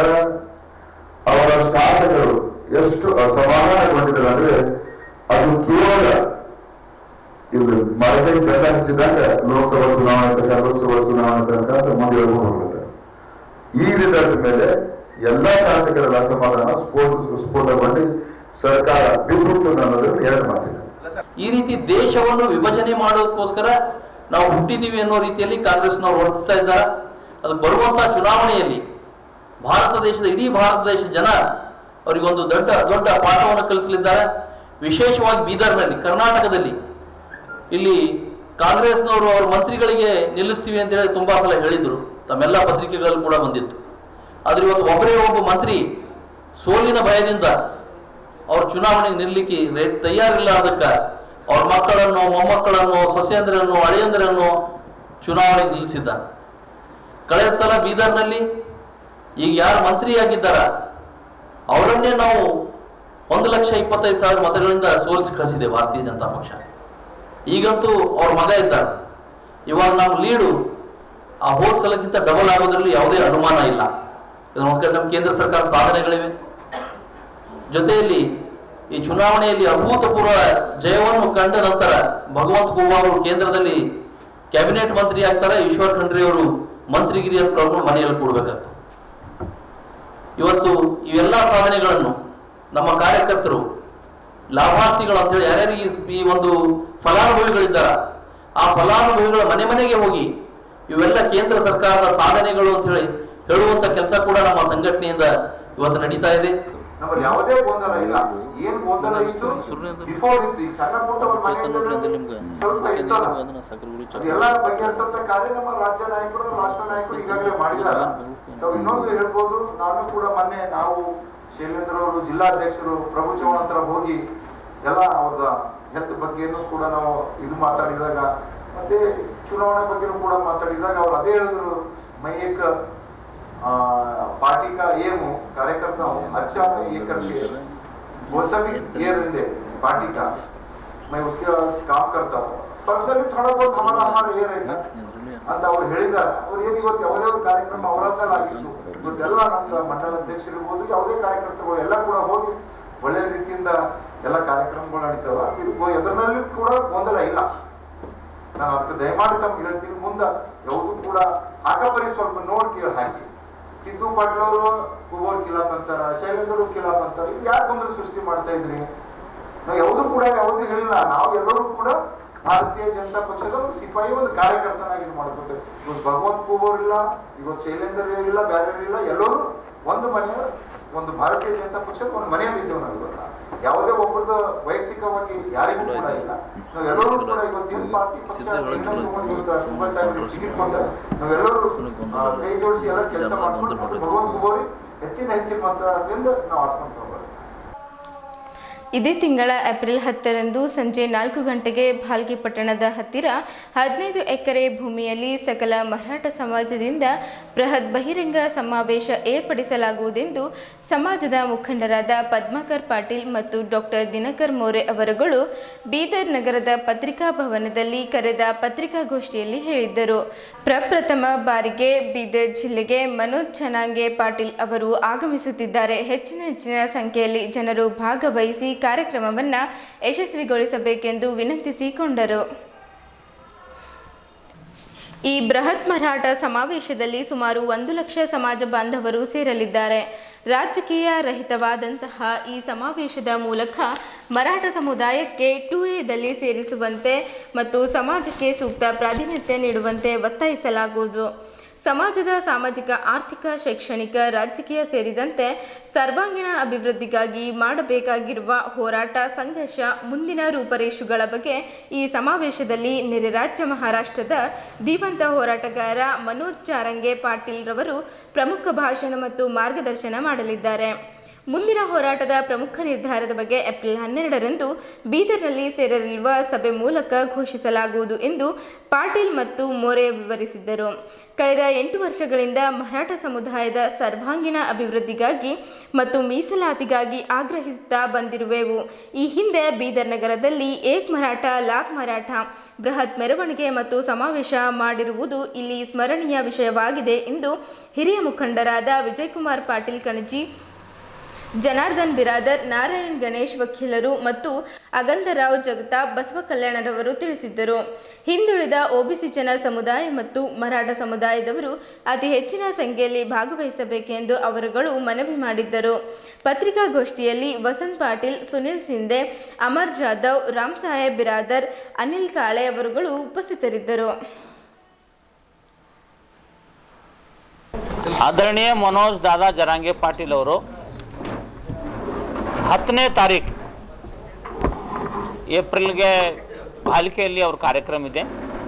ಅವರ ಶಾಸಕರು ಎಷ್ಟು ಅಸಮಾಧಾನಗೊಂಡಿದ್ದಾರೆ ಅಂದ್ರೆ ಅದು ಕೇವಲ ಇಲ್ಲಿ ಮರಕೈ ಬೆಲ್ಲ ಹಚ್ಚಿದಾಗ ಲೋಕಸಭಾ ಚುನಾವಣೆ ತನಕ ಲೋಕಸಭಾ ಚುನಾವಣೆ ತನಕ ಅಂತ ಮುಂದೆ ಹೇಳ್ಕೊಂಡು ಹೋಗ್ಲತ್ತಾರೆ ಈ ರಿಸಲ್ಟ್ ಮೇಲೆ ಎಲ್ಲಾ ಶಾಸಕರ ಅಸಮಾಧಾನ ಸ್ಫೋಟ ಸ್ಫೋಟಗೊಂಡು ಸರ್ಕಾರ ಬಿದ್ದು ಅನ್ನೋದ್ರಲ್ಲಿ ಎರಡು ಮಾತಿದೆ ಈ ರೀತಿ ದೇಶವನ್ನು ವಿಭಜನೆ ಮಾಡೋದಕ್ಕೋಸ್ಕರ ನಾವು ಹುಟ್ಟಿದೀವಿ ಅನ್ನೋ ರೀತಿಯಲ್ಲಿ ಕಾಂಗ್ರೆಸ್ನವರು ವರ್ತಿಸ್ತಾ ಇದ್ದಾರೆ ಅದು ಬರುವಂತಹ ಚುನಾವಣೆಯಲ್ಲಿ ಭಾರತ ದೇಶದ ಇಡೀ ಭಾರತ ದೇಶದ ಜನ ಅವರಿಗೊಂದು ದೊಡ್ಡ ದೊಡ್ಡ ಪಾಠವನ್ನು ಕಲಿಸಲಿದ್ದಾರೆ ವಿಶೇಷವಾಗಿ ಬೀದರ್ನಲ್ಲಿ ಕರ್ನಾಟಕದಲ್ಲಿ ಇಲ್ಲಿ ಕಾಂಗ್ರೆಸ್ನವರು ಅವ್ರ ಮಂತ್ರಿಗಳಿಗೆ ನಿಲ್ಲಿಸ್ತೀವಿ ಅಂತ ಹೇಳಿ ತುಂಬಾ ಸಲ ಹೇಳಿದ್ರು ತಮ್ಮೆಲ್ಲ ಪತ್ರಿಕೆಗಳಲ್ಲಿ ಕೂಡ ಬಂದಿತ್ತು ಆದ್ರೆ ಇವತ್ತು ಒಬ್ಬರೇ ಒಬ್ಬ ಮಂತ್ರಿ ಸೋಲಿನ ಭಯದಿಂದ ಅವ್ರ ಚುನಾವಣೆಗೆ ನಿಲ್ಲಲಿಕ್ಕೆ ರೆ- ತಯಾರಿಲ್ಲ ಅದಕ್ಕೆ ಅವ್ರ ಮಕ್ಕಳನ್ನು ಮೊಮ್ಮಕ್ಕಳನ್ನು ಸೊಸೆಯಂದ್ರನ್ನು ಅಳಿಯಂದ್ರನ್ನು ಚುನಾವಣೆಗೆ ನಿಲ್ಲಿಸಿದ್ದಾರೆ ಕಳೆದ ಸಲ ಬೀದರ್ನಲ್ಲಿ ಈಗ ಯಾರು ಮಂತ್ರಿಯಾಗಿದ್ದಾರ ಅವರನ್ನೇ ನಾವು ಒಂದು ಲಕ್ಷ ಇಪ್ಪತ್ತೈದು ಸಾವಿರ ಮತಗಳಿಂದ ಸೋಲಿಸಿ ಕಳಿಸಿದೆ ಭಾರತೀಯ ಜನತಾ ಪಕ್ಷ ಈಗಂತೂ ಅವ್ರ ಮಗ ಇದ್ದಾರೆ ಇವಾಗ ನಮ್ಮ ಲೀಡು ಆ ಹೋದ ಸಲಕ್ಕಿಂತ ಡಬಲ್ ಆಗೋದ್ರಲ್ಲಿ ಯಾವುದೇ ಅನುಮಾನ ಇಲ್ಲ ಇದನ್ನ ಒಂದ್ ಕಡೆ ನಮ್ಮ ಕೇಂದ್ರ ಸರ್ಕಾರ ಸಾಧನೆಗಳಿವೆ ಜೊತೆಯಲ್ಲಿ ಈ ಚುನಾವಣೆಯಲ್ಲಿ ಅಭೂತಪೂರ್ವ ಜಯವನ್ನು ಕಂಡ ನಂತರ ಭಗವಂತ ಖೂಬಾ ಅವರು ಕೇಂದ್ರದಲ್ಲಿ ಕ್ಯಾಬಿನೆಟ್ ಮಂತ್ರಿ ಆಗ್ತಾರೆ ಈಶ್ವರ್ ಖಂಡ್ರೆ ಅವರು ಮಂತ್ರಿಗಿರಿಯನ್ನು ಕಳ್ಕೊಂಡು ಮನೆಯಲ್ಲಿ ಕೊಡ್ಬೇಕಾಗ್ತದೆ ಇವತ್ತು ಇವೆಲ್ಲ ಸಾಧನೆಗಳನ್ನು ನಮ್ಮ ಕಾರ್ಯಕರ್ತರು ಲಾಭಾರ್ಥಿಗಳು ಅಂತೇಳಿ ಯಾರ್ಯಾರಿಗೆ ಈ- ಈ ಒಂದು ಫಲಾನುಭವಿಗಳಿದ್ದಾರ ಆ ಫಲಾನುಭವಿಗಳ ಮನೆ ಮನೆಗೆ ಹೋಗಿ ಇವೆಲ್ಲ ಕೇಂದ್ರ ಸರ್ಕಾರದ ಸಾಧನೆಗಳು ಅಂತ ಹೇಳಿ ಹೇಳುವಂತ ಕೆಲಸ ಕೂಡ ನಮ್ಮ ಸಂಘಟನೆಯಿಂದ ಇವತ್ತು ನಡೀತಾ ಇದೆ ನಮ್ಮಲ್ಲಿ ಯಾವುದೇ ಗೊಂದಲ ಇಲ್ಲ ಏನ್ ಗೊಂದಲ ಇತ್ತು ಬಿಫೋರ್ ಇತ್ತು ಈಗ ಸಣ್ಣ ಪುಟ್ಟ ಒಂದ್ ಮನೆ ಇದ್ದಲ್ಲಿ ಸ್ವಲ್ಪ ಇತ್ತಲ್ಲ ಅದೆಲ್ಲ ಬಗೆಹರಿಸಂತ ಕಾರ್ಯ ನಮ್ಮ ರಾಜ್ಯ ನಾಯಕರು ರಾಷ್ಟ್ರ ನಾಯಕರು ಈಗಾಗಲೇ ಮಾಡಿದ್ದಾರೆ ತಾವು ಇನ್ನೊಂದು ಹೇಳ್ಬೋದು ನಾನು ಕೂಡ ಮೊನ್ನೆ ನಾವು ಶೈಲೇಂದ್ರ ಅವರು ಜಿಲ್ಲಾಧ್ಯಕ್ಷರು ಪ್ರಭು ಚೌಹಾಣ್ ಹತ್ರ ಹೋಗಿ ಎಲ್ಲ ಅವ್ರದ ಹೆಲ್ತ್ ಬಗ್ಗೆನೂ ಕೂಡ ನಾವು ಇದು ಮಾತಾಡಿದಾಗ ಮತ್ತೆ ಚುನಾವಣೆ ಬಗ್ಗೆನೂ ಕೂಡ ಮಾತಾಡಿದಾಗ ಅವ್ರು ಅದೇ ಹೇಳಿದ್ರು ಮೈಯಕ್ आ, पार्टी का ये हूँ कार्यकर्ता हूँ अच्छा मैं ये करके कौन सा भी ये रहते पार्टी का मैं उसके काम करता हूँ पर्सनली थोड़ा बहुत हमारा हमारा ये रहता ಅಂತ ಅವ್ರು ಹೇಳಿದ್ದಾರೆ ಅವ್ರು ಏನು ಇವತ್ತು ಯಾವುದೇ ಒಂದು ಕಾರ್ಯಕ್ರಮ ಅವರದ್ದಾಗಿತ್ತು ಇವತ್ತೆಲ್ಲ ನಮ್ಮ ಮಂಡಲ ಅಧ್ಯಕ್ಷರಿರ್ಬೋದು ಯಾವುದೇ ಕಾರ್ಯಕರ್ತರು ಎಲ್ಲ ಕೂಡ ಹೋಗಿ ಒಳ್ಳೆ ರೀತಿಯಿಂದ ಎಲ್ಲ ಕಾರ್ಯಕ್ರಮಗಳು ನಡೀತಾವ ಇದು ಗೊ- ಎದರಲ್ಲಿ ಕೂಡ ಗೊಂದಲ ಇಲ್ಲ ನಾನು ಅದಕ್ಕೆ ದಯಮಾಡಿ ತಮ್ಗೆ ಹೇಳ್ತೀನಿ ಮುಂದೆ ಯಾವುದು ಕೂಡ ಹಾಕಬರಿ ಸ್ವಲ್ಪ ನೋಡಿ ಕೇಳಿ ಹಾಕಿ ಸಿದ್ದು ಪಾಟೀಲ್ ಅವರು ಕುಬೋರ್ ಕಿಲಾಪ್ ಅಂತಾರ ಶೈಲೇಂದ್ರ ಕಿಲಾಪ್ ಅಂತಾರ ಇದು ಯಾಕೆ ಗೊಂದಲ ಸೃಷ್ಟಿ ಮಾಡ್ತಾ ಇದ್ರಿ ನಾವು ಯಾವುದು ಕೂಡ ಯಾವುದು ಹೇಳಿಲ್ಲ ನಾವು ಎಲ್ಲರೂ ಕೂಡ ಭಾರತೀಯ ಜನತಾ ಪಕ್ಷದ ಒಂದು ಸಿಪಾಯಿ ಒಂದು ಕಾರ್ಯಕರ್ತನಾಗಿ ಇದು ಮಾಡ್ಕೊತೇವೆ ಇವತ್ತು ಭಗವಂತ ಕೂಬೋರ್ ಇಲ್ಲ ಇವತ್ತು ಶೈಲೇಂದ್ರ ಇಲ್ಲ ಬೇರೆ ಇಲ್ಲ ಎಲ್ಲರೂ ಒಂದು ಮನೆಯ ಒಂದು ಭಾರತೀಯ ಜನತಾ ಪಕ್ಷದ ಒಂದು ಮನೆಯಲ್ಲಿ ಇದ್ದೇವೆ ನಾವು ಇವತ್ತ ಯಾವುದೇ ಒಬ್ಬರದ್ದು ವೈಯಕ್ತಿಕವಾಗಿ ಯಾರಿಗೂ ಕೂಡ ಇಲ್ಲ ನಾವೆಲ್ಲರೂ ಕೂಡ ಇವತ್ತಿನ ಪಾರ್ಟಿ ಪಕ್ಷ ನಿರ್ಣಯ ತಗೊಂಡು ಇವತ್ತು ತುಂಬಾ ಸಾಹೇಬರು ಟಿಕೆಟ್ ಕೊಂಡ್ರೆ ನಾವೆಲ್ಲರೂ ಆ, ಕೈ ಜೋಡಿಸಿ ಎಲ್ಲ ಕೆಲಸ ಮಾಡ್ಕೊಂಡು ಮತ್ತು ಭಗವಂತ ಕುಬೋರಿ ಹೆಚ್ಚಿನ ಹೆಚ್ಚಿನ ಮತದಿಂದ ನಾವು ಆಸ್ಕೊಂತ ಹೋಗೋದು ಇದೇ ತಿಂಗಳ ಏಪ್ರಿಲ್ ಹತ್ತರಂದು ಸಂಜೆ ನಾಲ್ಕು ಗಂಟೆಗೆ ಭಾಲ್ಗಿ ಪಟ್ಟಣದ ಹತ್ತಿರ ಹದಿನೈದು ಎಕರೆ ಭೂಮಿಯಲ್ಲಿ ಸಕಲ ಮರಾಠ ಸಮಾಜದಿಂದ ಬೃಹತ್ ಬಹಿರಂಗ ಸಮಾವೇಶ ಏರ್ಪಡಿಸಲಾಗುವುದೆಂದು ಸಮಾಜದ ಮುಖಂಡರಾದ ಪದ್ಮಾಕರ್ ಪಾಟೀಲ್ ಮತ್ತು ಡಾಕ್ಟರ್ ದಿನಕರ್ ಮೋರೆ ಅವರುಗಳು ಬೀದರ್ ನಗರದ ಪತ್ರಿಕಾ ಭವನದಲ್ಲಿ ಕರೆದ ಪತ್ರಿಕಾಗೋಷ್ಠಿಯಲ್ಲಿ ಹೇಳಿದ್ದರು ಪ್ರಪ್ರಥಮ ಬಾರಿಗೆ ಬೀದರ್ ಜಿಲ್ಲೆಗೆ ಮನೋಜ್ ಚನಾಂಗೆ ಪಾಟೀಲ್ ಅವರು ಆಗಮಿಸುತ್ತಿದ್ದಾರೆ ಹೆಚ್ಚಿನ ಹೆಚ್ಚಿನ ಸಂಖ್ಯೆಯಲ್ಲಿ ಜನರು ಭಾಗವಹಿಸಿ ಕಾರ್ಯಕ್ರಮವನ್ನು ಯಶಸ್ವಿಗೊಳಿಸಬೇಕೆಂದು ವಿನಂತಿಸಿಕೊಂಡರು ಈ ಬೃಹತ್ ಮರಾಠ ಸಮಾವೇಶದಲ್ಲಿ ಸುಮಾರು ಒಂದು ಲಕ್ಷ ಸಮಾಜ ಬಾಂಧವರು ಸೇರಲಿದ್ದಾರೆ ರಾಜಕೀಯ ರಹಿತವಾದಂತಹ ಈ ಸಮಾವೇಶದ ಮೂಲಕ ಮರಾಠ ಸಮುದಾಯಕ್ಕೆ ಟು ಎದಲ್ಲಿ ಸೇರಿಸುವಂತೆ ಮತ್ತು ಸಮಾಜಕ್ಕೆ ಸೂಕ್ತ ಪ್ರಾಧಾನ್ಯತೆ ನೀಡುವಂತೆ ಒತ್ತಾಯಿಸಲಾಗುವುದು ಸಮಾಜದ ಸಾಮಾಜಿಕ ಆರ್ಥಿಕ ಶೈಕ್ಷಣಿಕ ರಾಜಕೀಯ ಸೇರಿದಂತೆ ಸರ್ವಾಂಗೀಣ ಅಭಿವೃದ್ಧಿಗಾಗಿ ಮಾಡಬೇಕಾಗಿರುವ ಹೋರಾಟ ಸಂಘರ್ಷ ಮುಂದಿನ ರೂಪರೇಷುಗಳ ಬಗ್ಗೆ ಈ ಸಮಾವೇಶದಲ್ಲಿ ನೆರೆ ರಾಜ್ಯ ಮಹಾರಾಷ್ಟ್ರದ ಧೀಮಂತ ಹೋರಾಟಗಾರ ಮನೋಜ್ ಚಾರಂಗೆ ಪಾಟೀಲ್ ರವರು ಪ್ರಮುಖ ಭಾಷಣ ಮತ್ತು ಮಾರ್ಗದರ್ಶನ ಮಾಡಲಿದ್ದಾರೆ ಮುಂದಿನ ಹೋರಾಟದ ಪ್ರಮುಖ ನಿರ್ಧಾರದ ಬಗ್ಗೆ ಏಪ್ರಿಲ್ ಹನ್ನೆರಡರಂದು ಬೀದರ್ನಲ್ಲಿ ಸೇರಲಿರುವ ಸಭೆ ಮೂಲಕ ಘೋಷಿಸಲಾಗುವುದು ಎಂದು ಪಾಟೀಲ್ ಮತ್ತು ಮೋರೆ ವಿವರಿಸಿದ್ದರು ಕಳೆದ ಎಂಟು ವರ್ಷಗಳಿಂದ ಮರಾಠ ಸಮುದಾಯದ ಸರ್ವಾಂಗೀಣ ಅಭಿವೃದ್ಧಿಗಾಗಿ ಮತ್ತು ಮೀಸಲಾತಿಗಾಗಿ ಆಗ್ರಹಿಸುತ್ತಾ ಬಂದಿರುವೆವು ಈ ಹಿಂದೆ ಬೀದರ್ ನಗರದಲ್ಲಿ ಏಕ್ ಮರಾಠ ಲಾಕ್ ಮರಾಠ ಬೃಹತ್ ಮೆರವಣಿಗೆ ಮತ್ತು ಸಮಾವೇಶ ಮಾಡಿರುವುದು ಇಲ್ಲಿ ಸ್ಮರಣೀಯ ವಿಷಯವಾಗಿದೆ ಎಂದು ಹಿರಿಯ ಮುಖಂಡರಾದ ವಿಜಯಕುಮಾರ್ ಪಾಟೀಲ್ ಕಣಜಿ ಜನಾರ್ದನ್ ಬಿರಾದರ್ ನಾರಾಯಣ್ ಗಣೇಶ್ ವಕೀಲರು ಮತ್ತು ಅಗಂಧರಾವ್ ಜಗತಾಪ್ ಬಸವ ಕಲ್ಯಾಣರವರು ತಿಳಿಸಿದ್ದರು ಹಿಂದುಳಿದ ಒಬಿಸಿ ಜನ ಸಮುದಾಯ ಮತ್ತು ಮರಾಠ ಸಮುದಾಯದವರು ಅತಿ ಹೆಚ್ಚಿನ ಸಂಖ್ಯೆಯಲ್ಲಿ ಭಾಗವಹಿಸಬೇಕೆಂದು ಅವರುಗಳು ಮನವಿ ಮಾಡಿದ್ದರು ಪತ್ರಿಕಾಗೋಷ್ಠಿಯಲ್ಲಿ ವಸಂತ್ ಪಾಟೀಲ್ ಸುನಿಲ್ ಸಿಂಧೆ ಅಮರ್ ಜಾಧವ್ ರಾಮ್ ಸಾಹೇಬ್ ಬಿರಾದರ್ ಅನಿಲ್ ಕಾಳೆ ಅವರುಗಳು ಉಪಸ್ಥಿತರಿದ್ದರು ಆದರಣೀಯ ಮನೋಜ್ ದಾದಾ ಜರಾಂಗೆ ಪಾಟೀಲ್ ಅವರು ಹತ್ತನೇ ತಾರೀಕು ಏಪ್ರಿಲ್ಗೆ ಬಾಲಿಕೆಯಲ್ಲಿ ಅವ್ರ ಕಾರ್ಯಕ್ರಮ ಇದೆ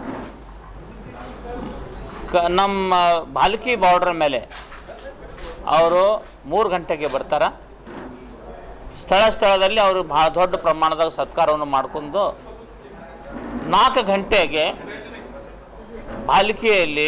ಕ ನಮ್ಮ ಬಾಲ್ಕಿ ಬಾರ್ಡ್ರ್ ಮೇಲೆ ಅವರು ಮೂರು ಗಂಟೆಗೆ ಬರ್ತಾರೆ ಸ್ಥಳ ಸ್ಥಳದಲ್ಲಿ ಅವರು ಭಾಳ ದೊಡ್ಡ ಪ್ರಮಾಣದಾಗ ಸತ್ಕಾರವನ್ನು ಮಾಡ್ಕೊಂಡು ನಾಲ್ಕು ಗಂಟೆಗೆ ಬಾಲ್ಕಿಯಲ್ಲಿ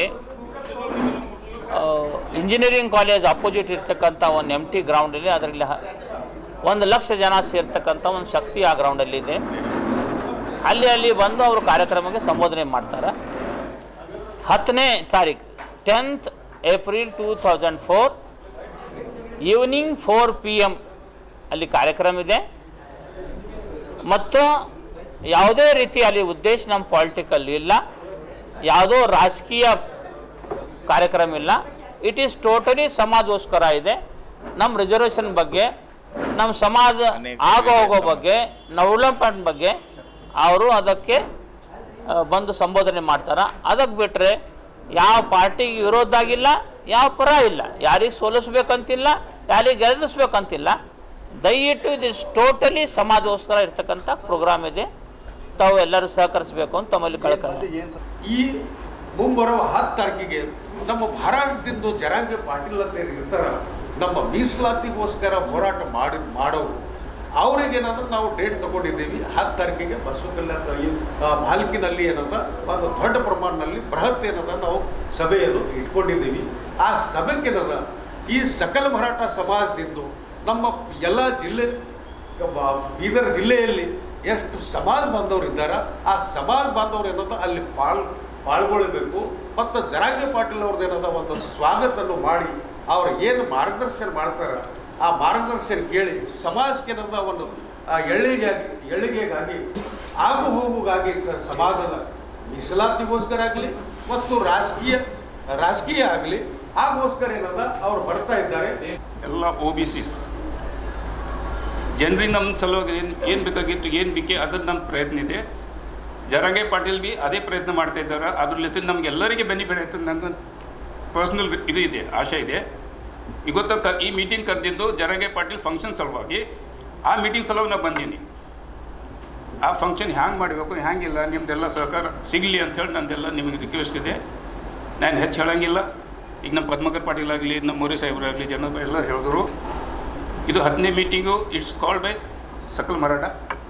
ಇಂಜಿನಿಯರಿಂಗ್ ಕಾಲೇಜ್ ಅಪೋಸಿಟ್ ಇರ್ತಕ್ಕಂಥ ಒಂದು ಎಮ್ ಟಿ ಗ್ರೌಂಡಲ್ಲಿ ಅದರಲ್ಲಿ ಹ- ಒಂದು ಲಕ್ಷ ಜನ ಸೇರ್ತಕ್ಕಂಥ ಒಂದು ಶಕ್ತಿ ಆ ಗ್ರೌಂಡಲ್ಲಿದೆ ಅಲ್ಲಿ ಅಲ್ಲಿ ಬಂದು ಅವರು ಕಾರ್ಯಕ್ರಮಕ್ಕೆ ಸಂಬೋಧನೆ ಮಾಡ್ತಾರೆ ಹತ್ತನೇ ತಾರೀಕು tenth April two thousand four evening four P M ಅಲ್ಲಿ ಕಾರ್ಯಕ್ರಮ ಇದೆ ಮತ್ತು ಯಾವುದೇ ರೀತಿ ಅಲ್ಲಿ ಉದ್ದೇಶ ನಮ್ಮ ಪಾಲಿಟಿಕಲ್ ಇಲ್ಲ ಯಾವುದೋ ರಾಜಕೀಯ ಕಾರ್ಯಕ್ರಮ ಇಲ್ಲ ಇಟ್ ಈಸ್ ಟೋಟಲಿ ಸಮಾಜಗೋಸ್ಕರ ಇದೆ ನಮ್ಮ ರಿಸರ್ವೇಷನ್ ಬಗ್ಗೆ ನಮ್ಮ ಸಮಾಜ ಆಗೋ ಹೋಗೋ ಬಗ್ಗೆ ಡೆವಲಪ್ಮೆಂಟ್ ಬಗ್ಗೆ ಅವರು ಅದಕ್ಕೆ ಆ, ಬಂದು ಸಂಬೋಧನೆ ಮಾಡ್ತಾರೆ ಅದಕ್ಕೆ ಬಿಟ್ಟರೆ ಯಾವ ಪಾರ್ಟಿಗೆ ವಿರೋಧಾಗಿಲ್ಲ ಯಾವ ಪರ ಇಲ್ಲ ಯಾರಿಗೆ ಸೋಲಿಸ್ಬೇಕಂತಿಲ್ಲ ಯಾರಿಗೆ ಗೆಲ್ಲಿಸ್ಬೇಕಂತಿಲ್ಲ ದಯವಿಟ್ಟು ಇದು ಟೋಟಲಿ ಸಮಾಜಗೋಸ್ಕರ ಇರ್ತಕ್ಕಂಥ ಪ್ರೋಗ್ರಾಮ್ ಇದೆ ತಾವು ಎಲ್ಲರೂ ಸಹಕರಿಸಬೇಕು ಅಂತ ತಮ್ಮಲ್ಲಿ ಕಳ್ಕೊಂಡು ಈ ಮುಂಬರುವ ಹತ್ತು ತಾರೀಕಿಗೆ ನಮ್ಮ ಮಹಾರಾಷ್ಟ್ರದಿಂದ ಜರಾಂಗೆ ಪಾಟೀಲ್ ಅಂತ ಏನ್ ಇರ್ತಾರ ನಮ್ಮ ಮೀಸಲಾತಿಗೋಸ್ಕರ ಹೋರಾಟ ಮಾಡಿ ಮಾಡೋರು ಅವ್ರಿಗೆ ಏನಂದ್ರೆ ನಾವು ಡೇಟ್ ತಗೊಂಡಿದ್ದೀವಿ ಹತ್ತು ತಾರೀಕಿಗೆ ಬಸವ ಕಲ್ಯಾಣ ಈ ಆ, ಭಾಲ್ಕಿನಲ್ಲಿ ಏನಂದ ಒಂದು ದೊಡ್ಡ ಪ್ರಮಾಣದಲ್ಲಿ ಬೃಹತ್ ಏನದ ನಾವು ಸಭೆಯನ್ನು ಇಟ್ಕೊಂಡಿದ್ದೀವಿ ಆ ಸಭೆಗೆ ಏನದ ಈ ಸಕಲ ಮರಾಠ ಸಮಾಜದಿಂದ ನಮ್ಮ ಎಲ್ಲ ಜಿಲ್ಲೆ ಬ- ಬೀದರ್ ಜಿಲ್ಲೆಯಲ್ಲಿ ಎಷ್ಟು ಸಮಾಜ ಬಾಂಧವರು ಇದ್ದಾರ ಆ ಸಮಾಜ ಬಾಂಧವರು ಏನಂತ ಅಲ್ಲಿ ಪಾಲ್ ಪಾಲ್ಗೊಳ್ಬೇಕು ಮತ್ತು ಜರಾಂಗೆ ಪಾಟೀಲ್ ಅವ್ರದ್ದು ಏನದ ಒಂದು ಸ್ವಾಗತವನ್ನು ಮಾಡಿ ಅವ್ರು ಏನು ಮಾರ್ಗದರ್ಶನ ಮಾಡ್ತಾರೆ ಆ ಮಾರ್ಗದರ್ಶನ ಕೇಳಿ ಸಮಾಜಕ್ಕೆ ಏನದ ಒಂದು ಆ, ಎಳ್ಳಿಗಾಗಿ ಎಳ್ಳಿಗೆಗಾಗಿ ಆಗು ಹೋಗುಗಾಗಿ ಸ- ಸಮಾಜದ ಮೀಸಲಾತಿಗೋಸ್ಕರ ಆಗಲಿ ಮತ್ತು ರಾಜಕೀಯ ರಾಜಕೀಯ ಆಗಲಿ ಆಗೋಸ್ಕರ ಏನದ ಅವ್ರು ಬರ್ತಾ ಇದ್ದಾರೆ ಎಲ್ಲ ಒ ಬಿ ಸಿಸ್ ಜನರಿಗೆ ನಮ್ಮ ಸಲುವಾಗಿ ಏನು ಏನು ಬೇಕಾಗಿತ್ತು ಏನು ಬೇಕೆ ಅದ್ರ ನಮ್ಮ ಪ್ರಯತ್ನ ಇದೆ ಜರಂಗೆ ಪಾಟೀಲ್ ಬಿ ಅದೇ ಪ್ರಯತ್ನ ಮಾಡ್ತಾ ಇದ್ದಾರೆ ಅದ್ರ ಜೊತೆ ನಮ್ಗೆ ಎಲ್ಲರಿಗೆ ಬೆನಿಫಿಟ್ ಆಯ್ತು ನನ್ನ ಪರ್ಸ್ನಲ್ ಇದು ಇದೆ ಆಶೆ ಇದೆ ಇವತ್ತು ಕ ಈ ಮೀಟಿಂಗ್ ಕರೆದಿದ್ದು ಜರಂಗೆ ಪಾಟೀಲ್ ಫಂಕ್ಷನ್ ಸಲುವಾಗಿ ಆ ಮೀಟಿಂಗ್ ಸಲುವಾಗಿ ನಾನು ಬಂದೀನಿ ಆ ಫಂಕ್ಷನ್ ಹ್ಯಾಂಗೆ ಮಾಡಬೇಕು ಹ್ಯಾಂಗಿಲ್ಲ ನಿಮ್ಮದೆಲ್ಲ ಸಹಕಾರ ಸಿಗಲಿ ಅಂಥೇಳಿ ನಂದೆಲ್ಲ ನಿಮಗೆ ರಿಕ್ವೆಸ್ಟ್ ಇದೆ ನಾನು ಹೆಚ್ಚು ಹೇಳಂಗಿಲ್ಲ ಈಗ ನಮ್ಮ ಪದ್ಮಕರ್ ಪಾಟೀಲ್ ಆಗಲಿ ನಮ್ಮ ಮೋರಿ ಸಾಹೇಬ್ರಾಗಲಿ ಜನ ಎಲ್ಲ ಹೇಳಿದ್ರು ಇದು ಹತ್ತನೇ meeting it's called by Sakal Maratha